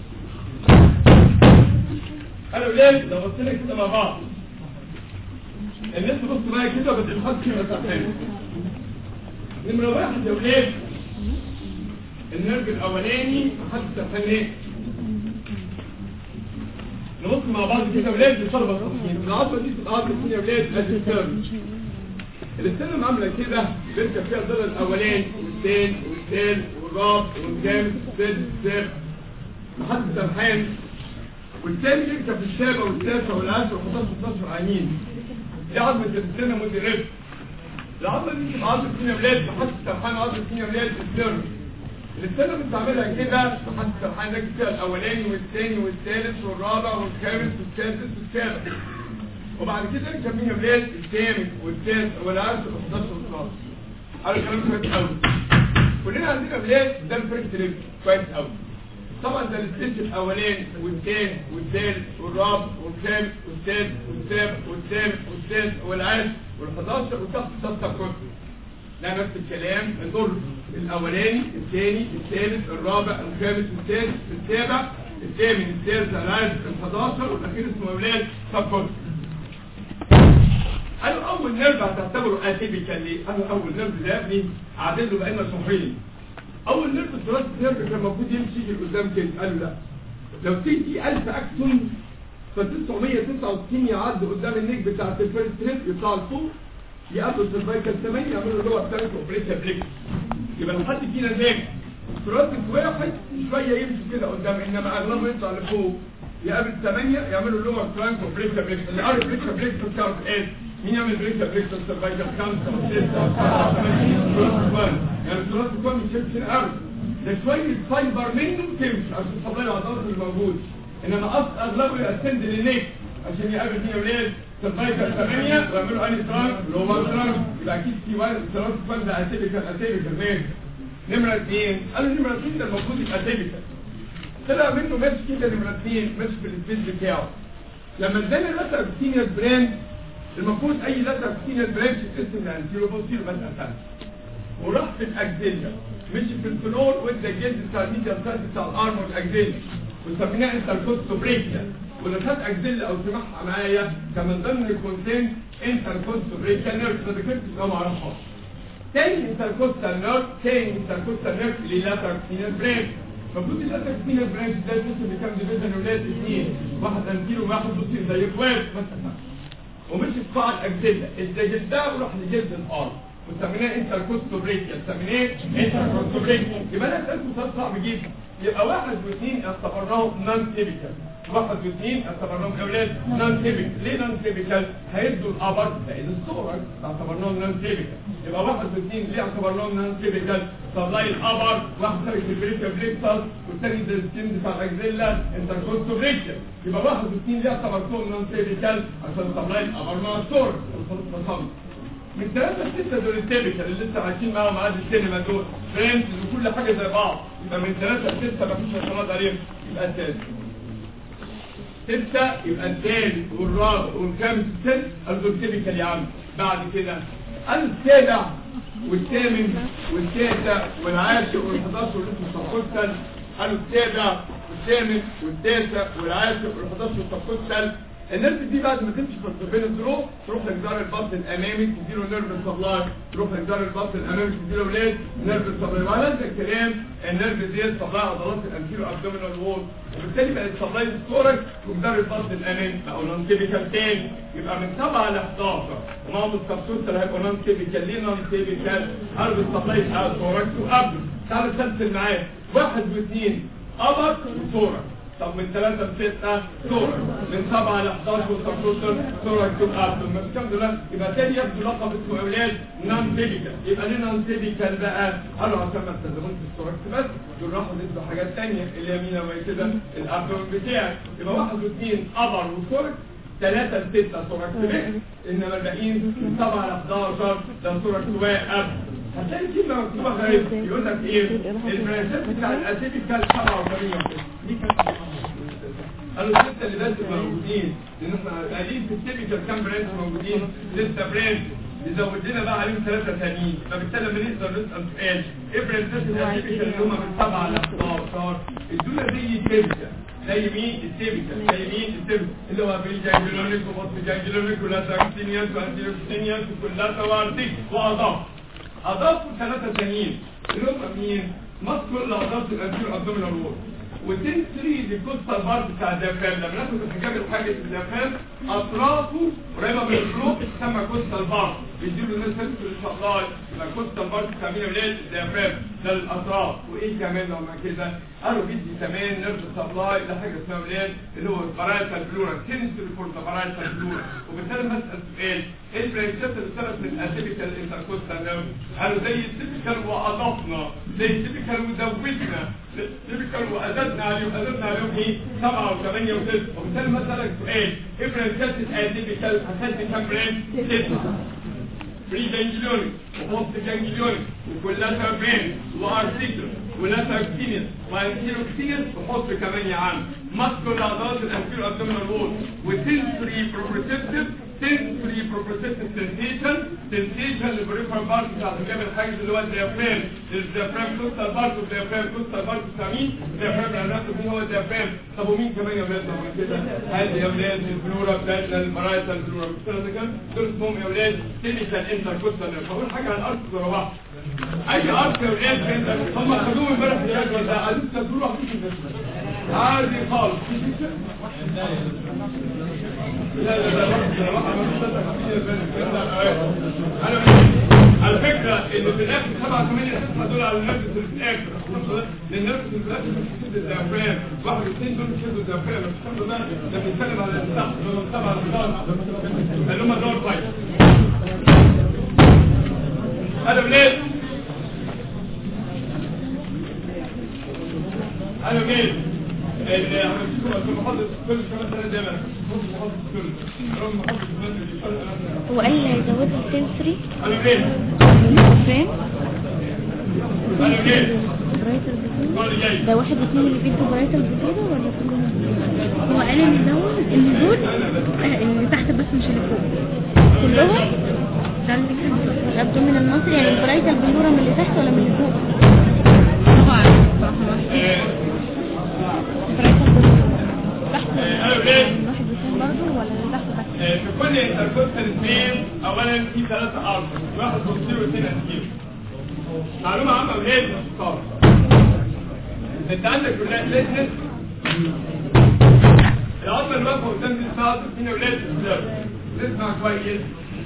انا ولاد لو بصينا كده مع بعض الناس تبص معايا كده ما تلحقش مسافات نمرة واحد يا ولاد النرف الاولاني محدش سفناه نبص مع بعض كده يا ولاد لطلبة التصميم العضلة دي تبقى عضلة يا ولاد الستيرن الستيرن عاملة كده بيركب فيها الضلع الاولاني والثاني والثالث والرابع والخامس والسادس والسابع محدش سرحان والثاني يركب في السابع والتاسع والعاشر و11 و12 عينين دي عظمة السنة مدرسة العظمة دي تبقى عظمة سنة ولاد محدش سرحان عظمة سنة ولاد السر السنة بتعملها كده محدش سرحان راكب فيها الأولاني والثاني والثالث والرابع والخامس والسادس والسابع وبعد كده يركب مين يا ولاد الثامن والتاسع والعاشر و11 و12 قالوا كلام كويس قوي كلنا عندنا بلاد ده الفريست ريب كويس قوي طبعا ده الستيج الاولاني والثاني والثالث والرابع والخامس والسادس والسابع والثامن والسادس والعاشر وال11 وتحت سته كله لا نفس الكلام الدور الاولاني الثاني الثالث الرابع الخامس السادس السابع الثامن السادس العاشر ال11 والاخير اسمه اولاد سب كله قالوا اول نيرف هتعتبره اتيبيكال ليه قالوا اول نيرف ده يا ابني عادل له بقينا شهرين اول نيرف الثلاث نيرف كان المفروض يمشي لقدام كده قالوا لا لو تيجي 1000 اكسون ف 969 يعدي قدام النيك بتاعت الفيرست ريب يطلع لفوق يقابلوا السيرفايكال 8 يعملوا اللي هو بتاعت اوبريشن بريك يبقى لو حد فينا ناجح ثلاث واحد شويه يمشي كده قدام انما اغلبه يطلع لفوق يقابل 8 يعملوا اللور فرانك وبريك بريك اللي عارف بريك بريك بتاعت ايه مين يعمل بريك بريك سرفايفل خمسة وستة وسبعة وثمانية يعني الثلاث كون مش يمشي قوي ده شوية فايبر منه تمشي عشان تطلع العضلات اللي موجود انما اصل اغلبه يأسند للنيك عشان يقابل مين يا ولاد سرفايفل ثمانية ويعملوا اني ترانك لور ترانك يبقى اكيد في واحد الثلاث كون ده اتيبيكال اتيبيكال ماشي نمرة اثنين قالوا نمرة اثنين ده المفروض يبقى اتيبيكال طلع منه ماشي كده نمرة اثنين ماشي في السبيس بتاعه لما ادانا لاتر سينيور براند المفروض اي لاتر سينيور برانش تقسم لانتيرو بوستيرو بس اساسا وراح في الاكزيليا مشي في الفلور وادى الجلد بتاع الميديا سايز بتاع الارم والاكزيليا وسميناه انتركوستو بريكيا ولو خد اكزيليا او سمعها معايا كان من ضمن الكونتنت انتركوستو بريكيا نيرف ما ذكرتش ان هو ما اعرفهاش تاني انتركوستال نيرف تاني انتركوستال نيرف للاتر سينيور برانش المفروض الاتر سينيور برانش ده يتقسم لكام ديفيجن ولاد اثنين واحد انتيرو وواحد بوستيرو زي اخوات مثلا ومشي في قاع الاجزله الجلدها وراح لجلد الارض وسميناه انتركوستو بريكيا سميناه انتركوستو بريكيا يبقى انا سالته سؤال صعب جدا يبقى واحد واثنين اعتبرناهم نون تيبيكال واحد واثنين اعتبرناهم اولاد نون تيبيكال ليه نون تيبيكال هيدوا الابر زائد الصور اعتبرناهم نون تيبيكال يبقى واحد واثنين ليه اعتبرناهم نون تيبيكال طلعي الابر واحد خارج البريكيا بريكتال والثاني ده السكين بتاع الاجزله انتركوستو بريكيا يبقى واحد واثنين ليه اعتبرتهم نون تيبيكال عشان طلعي الابر مع الصور الخلط من ثلاثة لستة دول التيبيكال اللي لسه عايشين معاهم عاد السينما دول فريندز وكل حاجة زي بعض يبقى من ثلاثة لستة مفيش اعتراض عليهم يبقى الثالث ستة يبقى الثالث والرابع والخامس والسادس دول تيبيكال يا عم بعد كده السابع والثامن والتاسع والعاشر والحداشر والاسم والسبكوستال قالوا السابع والثامن والتاسع والعاشر والحداشر والسبكوستال النيرف دي بعد ما تمشي في السبين تروح تروح لجدار البطن الامامي تديله نيرف سبلاي تروح لجدار البطن الامامي تديله ولاد نيرف سبلاي وعلى هذا الكلام النيرف دي سبلاي عضلات الانتيرو ابدومينال وول وبالتالي بقت سبلاي الثوركس وجدار البطن الامامي او نون تيبيكال تاني يبقى من 7 ل 11 ومعهم السبسوتر هيبقوا نون تيبيكال ليه نون تيبيكال قلب السبلاي بتاع الثوركس وقبله تعالوا نسلسل معاه واحد واثنين قبر وثوركس طب من 3 ل 6 سورة من 7 ل 11 وسبروتر سورة يكون أبدو ما الكلام ده يبقى تاني يبدو لقب اسمه أولاد نان تيبيكال يبقى ليه نان تيبيكال بقى قالوا عشان ما استخدموش في السورة بس دول راحوا ندوا حاجات تانية اللي يمينة وهي كده الأبدومن بتاعك يبقى واحد واثنين قبر وسورة ثلاثة لستة سورة كبير إنما الباقيين من 7 ل 11 ده سورة سواء أبدو هتلاقي كلمة مكتوبة غريبة يقول لك ايه البرانشات بتاع الاسيبيكال 87 دي كانت قالوا الستة اللي بس موجودين لان احنا قاعدين في السيبيكال كام برانش موجودين ستة برانش يزود لنا بقى عليهم ثلاثة ثانيين فبالتالي لما نقدر نسأل سؤال ايه برانشات الاسيبيكال اللي هم من 7 ل 11 ادونا زي السيبيكال زي مين السيبيكال زي مين السيبيكال اللي هو بالجانجلونيك وبطن جانجلونيك ولا تاكسينيانس وانتيروكسينيانس وكلها توارتيك واضاف اضافوا ثلاثة ثانيين اللي هم مين مذكر الاضاف الانتيرو ابدومينال وول وتنسري للكوستال بارت بتاع الديافرام لما ناخد الحجاب الحاجة في الديافرام اطرافه قريبه من الفلوق تسمى كوستال بارت بيديله الناس تنسر الشغال يبقى كوستال بارت بتاع مين ولاد الديافرام ده الاطراف وايه كمان لو ما كده قالوا بيدي كمان نيرف سبلاي ده حاجه اسمها ولاد اللي هو البرايتال بلورا تنسر فور ذا برايتال بلورا وبالتالي بسال سؤال ايه البرانشات اللي ثبت من الاسيبيكال انتركوستال نيرف قالوا زي السيبيكال واضفنا زي السيبيكال وزودنا السيبيكال وازدنا عليه وازدنا عليهم ايه 7 و8 و9 وبالتالي مثلا سؤال ايه برانشات الاسيبيكال هتدي كام برانش 6 بري جانجليوني وبوست جانجليوني وكلها برين وارتيكل ولاتر اكتينيس وانتيرو اكتينيس وحط كمان يا عم ماسكو العضلات الانتيرو ابدومينال وول وتنسري بروبريسيبتيف sensory proprioceptive sensation sensation البريفرال بارت بتاع الجبل الحاجز اللي هو الديافرام الديافرام كوستال بارت والديافرام كوستال بارت بتاع مين؟ الديافرام الاناتومي هو الديافرام طب ومين كمان يا ولاد لو كده؟ هذه يا ولاد الفلورا بتاعتنا المرايتا الفلورا بتاعتنا كده دول اسمهم يا ولاد تيبيكال انتر كوستال فاقول حاجه عن الارض ورا بعض اي ارض يا ولاد كده هم خدوهم امبارح في الجدول ده عايزين تدوروا عادي خالص لا لا لا انا على فكرة ان في الاخر سبعة ثمانية تسعة دول على النفس اللي في الاخر لان النفس اللي في الاخر بتشد الديافرام واحد اثنين دول بيشدوا الديافرام بس الحمد لله ده بيتكلم على السقف دول سبعة اللي هم دول فايت انا منين انا منين هو قال لي زود السنسري انا منين فين انا منين برايت البطولة ده واحد اتنين اللي بيدوا برايت البطولة ولا كلهم هو قال ان دول ان دول آه، اللي تحت بس مش اللي فوق كلهم ده اللي كان الابدومين المصري يعني البرايت البطولة من اللي تحت ولا من اللي فوق طبعا برايت البطولة تحت انا منين واحد واثنين برضه ولا اللي تحت بس في كل انتركوستال اثنين اولا في ثلاثة ارض واحد بوستيرو واثنين انتيرو معلومة عامة ولاد مختار انت عندك ولاد ليتنس العظمة اللي واقفة قدام دي اسمها عظمة مين يا ولاد السيرف اسمع كويس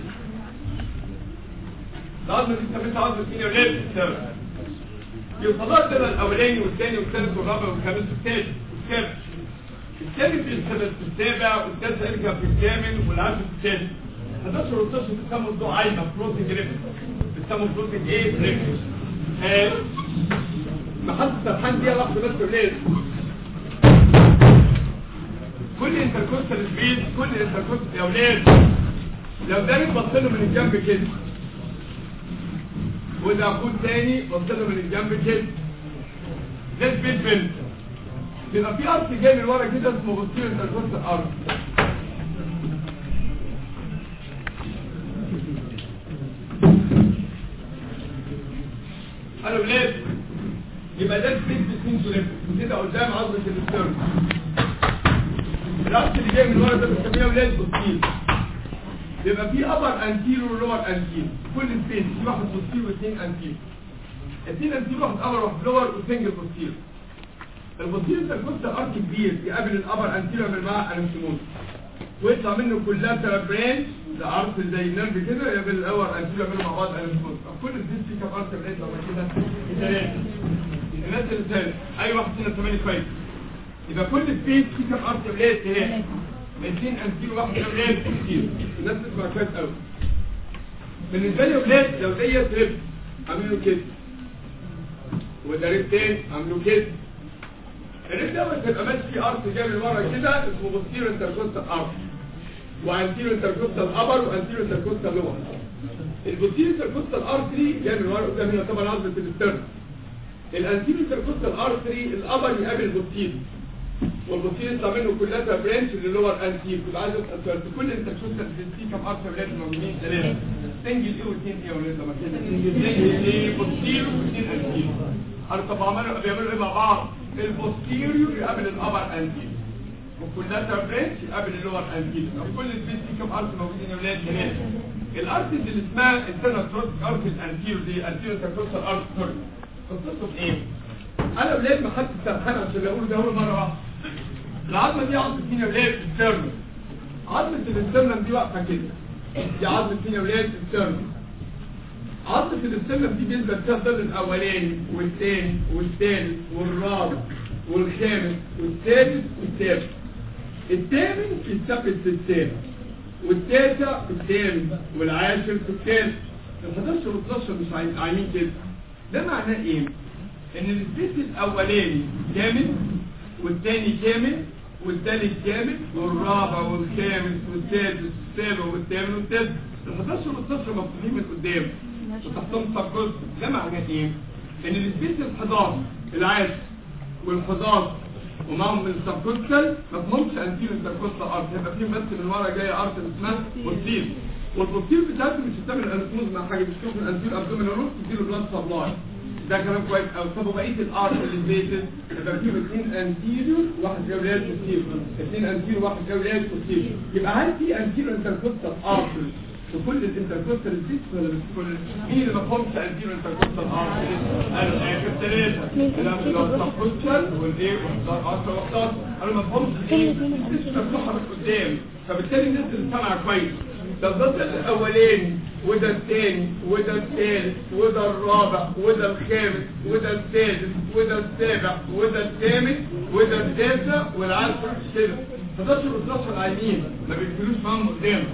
العظمة دي سميتها عظمة مين يا ولاد السيرف يوصلها السنة الأولاني والثاني والثالث والرابع والخامس والسادس والسابع الثالث في السبت في السابع والثالث يرجع في الثامن والعاشر في السادس 11 و 12 بيسموا الضوء عايمة فلوتنج ريفت بيسموا فلوتنج ايه ريفت آه محطة سرحان دي لحظة بس يا ولاد كل انتركوستال سبيس كل انتركوستال يا ولاد لو ده بص له من الجنب كده وده اخوه تاني بص له من الجنب كده ده سبيس بنت بيبقى في ارض جاي من ورا كده اسمه بوستيريور انتركوستال ارض قالوا ولاد يبقى ده سبيس بتوين تو ليفت كده قدام عظمه الاسترن الارت اللي جاي من ورا ده بنسميه ولاد بوستير بيبقى في ابر انتيرو ولور انتيرو كل سبيس في واحد بوستير واثنين انتيرو اثنين انتيرو واحد ابر واحد لور وسنجل بوستير البوستير ده الكوست ارك كبير يقابل الابر انتيرو يعمل معاه انستموز ويطلع منه كلها برانش ده ارت زي النرف كده يقابل الاور انتيرو يعملوا مع بعض انستموز كل سبيس في كام ارت برانش لو كده ثلاثه الناس اللي ثالث اي واحد فينا ثمانيه كويس يبقى كل سبيس في كام ارت برانش ثلاثه اثنين انتيرو واحد اولاد كتير الناس تسمع كويس قوي بالنسبه لي اولاد لو دي تريب عاملوا كده وده ريب تاني عاملوا كده الريب ده بتبقى ماشي في ارت جاي من ورا كده اسمه بوستيرو انتركوستال ارت وانتيرو انتركوستال ابر وانتيرو انتركوستال لور البوستيرو انتركوستال ارتري جاي من ورا قدام هنا طبعا عضله الاسترن الانتيرو انتركوستال ارتري الابر يقابل البوستيرو والبوستير يطلع منه كلها برانش للور انتير كنت عايز اسال سؤال في كل انت شفت في كام ارت ولاد موجودين ثلاثه سنجل ايه واثنين ايه ولاد لما كده سنجل ايه بوستير واثنين انتير ارت بعملوا بيعملوا ايه مع بعض البوستيريور يقابل الابر انتير وكلها برانش يقابل اللور انتير في كل سبيس في كام ارت موجودين يا ولاد ثلاثه الارت اللي اسمها انترنال ارت الانتير دي انتير انتركوستال ارت سوري قصتهم ايه انا ولاد ما حد سرحان عشان اقول ده اول مره واحده العظمه دي عظمه مين يا ولاد السترنم عظمه الاسترنم دي واقفه كده دي عظمه مين يا ولاد السترنم عظمه الاسترنم دي بينزل فيها الضلع الاولاني والثاني والثالث والرابع والخامس والسادس والسابع الثامن يتثبت في السابع والتاسع في الثامن والعاشر في الثالث ال11 وال12 مش عايمين كده ده معناه ايه؟ ان السبيس الاولاني كامل والثاني كامل والثالث كامل والرابع والخامس والسادس والسابع والثامن والتاسع ال11 وال12 مفتوحين من قدام وتحتهم سبجوز ده معناه ايه؟ ان السبيس ال11 العاشر وال11 ومعهم السبكوستال ما فيهمش انتير انتركوستال ارت هيبقى فيهم بس من ورا جايه ارت اسمها بوستير والبوستير بتاعته مش هتعمل انستموز مع حاجه مش تشوف الانتير ابدومينال روت تديله بلاد سبلاي ده كلام كويس قوي طب بقيه الارت اللي بيتد يبقى فيهم اثنين انتيريور واحد جولات بوستير اثنين انتيريور واحد جولات بوستير يبقى هل في انتيريور انتركوستال ارت في كل الانتركوستال سيكس ولا مش كل مين اللي ما فهمش انتيريور انتركوستال ارت قالوا اخر ثلاثه لو السبكوستال والايه والعشرة و11 قالوا ما فهمش ايه السيكس مفتوحه من قدام فبالتالي الناس اللي سامعه كويس ده الضغط الاولاني وده الثاني وده الثالث وده الرابع وده الخامس وده السادس وده السابع وده الثامن وده التاسع والعاشر كده 11 و12 عايمين ما بيقفلوش معاهم قدام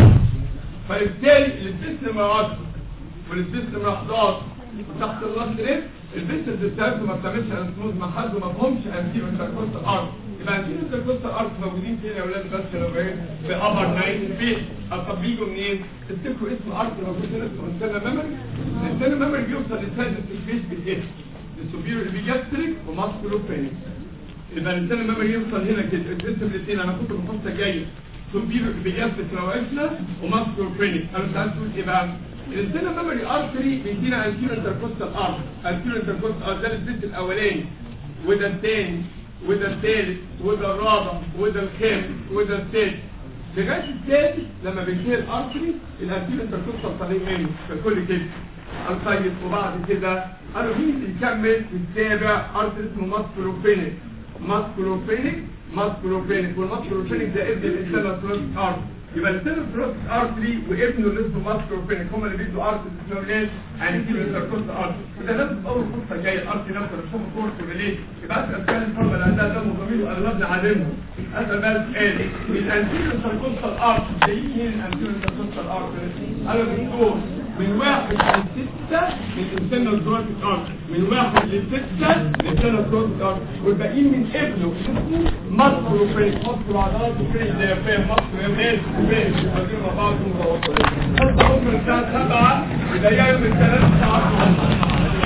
فبالتالي السبيس نمرة 10 والسبيس نمرة 11 وتحت اللاست ريت البيسز بتاعتهم ما بتعملش انسموز مع حد وما فهمش انتيرو انتركوستال ارت يبقى انتيرو انتركوستال ارت موجودين فين يا اولاد بس لو ايه في ابر نايت فين طب بيجوا منين تفتكروا اسم ارت موجود هنا اسمه انترنال ميموري الانترنال ميموري بيوصل لسادس الفيس بالاسم السوبيرو بيجاستريك وماسكولو فينيك يبقى الانترنال ميموري يوصل هنا كده الاسم الاثنين انا كنت بحطها جاي سوبيرو بيجاستريك لو عشنا وماسكولو فينيك انا مش عارف تقول ايه بقى الانترنال ميموري ارتري بيدينا انتيرو انتركوستال ارت انتيرو انتركوستال ارت ده السبيس الاولاني وده الثاني وده الثالث وده الرابع وده الخامس وده السادس لغايه السادس لما بينتهي الارتري الانتيرو انتركوستال طالعين منه فالكل كده الطيب وبعد كده قالوا مين اللي يكمل في السابع ارتري اسمه ماسكولوفينيك ماسكولوفينيك ماسكولوفينيك والماسكولوفينيك ده ابن الانترنال ارت يبقى الانترنال ارتري وابنه اللي اسمه ماسكولوفينيك هم اللي بيدوا ارت اسمه ليه انتيرو انتركوستال ارت وده لازم اول فرصه جايه الارت نفسه بشوف كورس ولا ليه يبقى اسال كان الفورمه اللي عندها دم وضمير اغلبنا عالمهم اسال بقى سؤال الانتيرو انتركوستال ارت جايين مين الانتيرو انتركوستال ارت قالوا دكتور من واحد لستة من الانترنال كروتيك ارت من واحد لستة من الانترنال كروتيك ارت والباقيين من ابنه اسمه ماسكولوفينيك ماسكولو عضلات وفينيك زي فاهم ماسكولو يا ولاد فينيك قاعدين مع بعض ومروحين ممكن الساعة 7 يبقى يوم الثلاث ساعات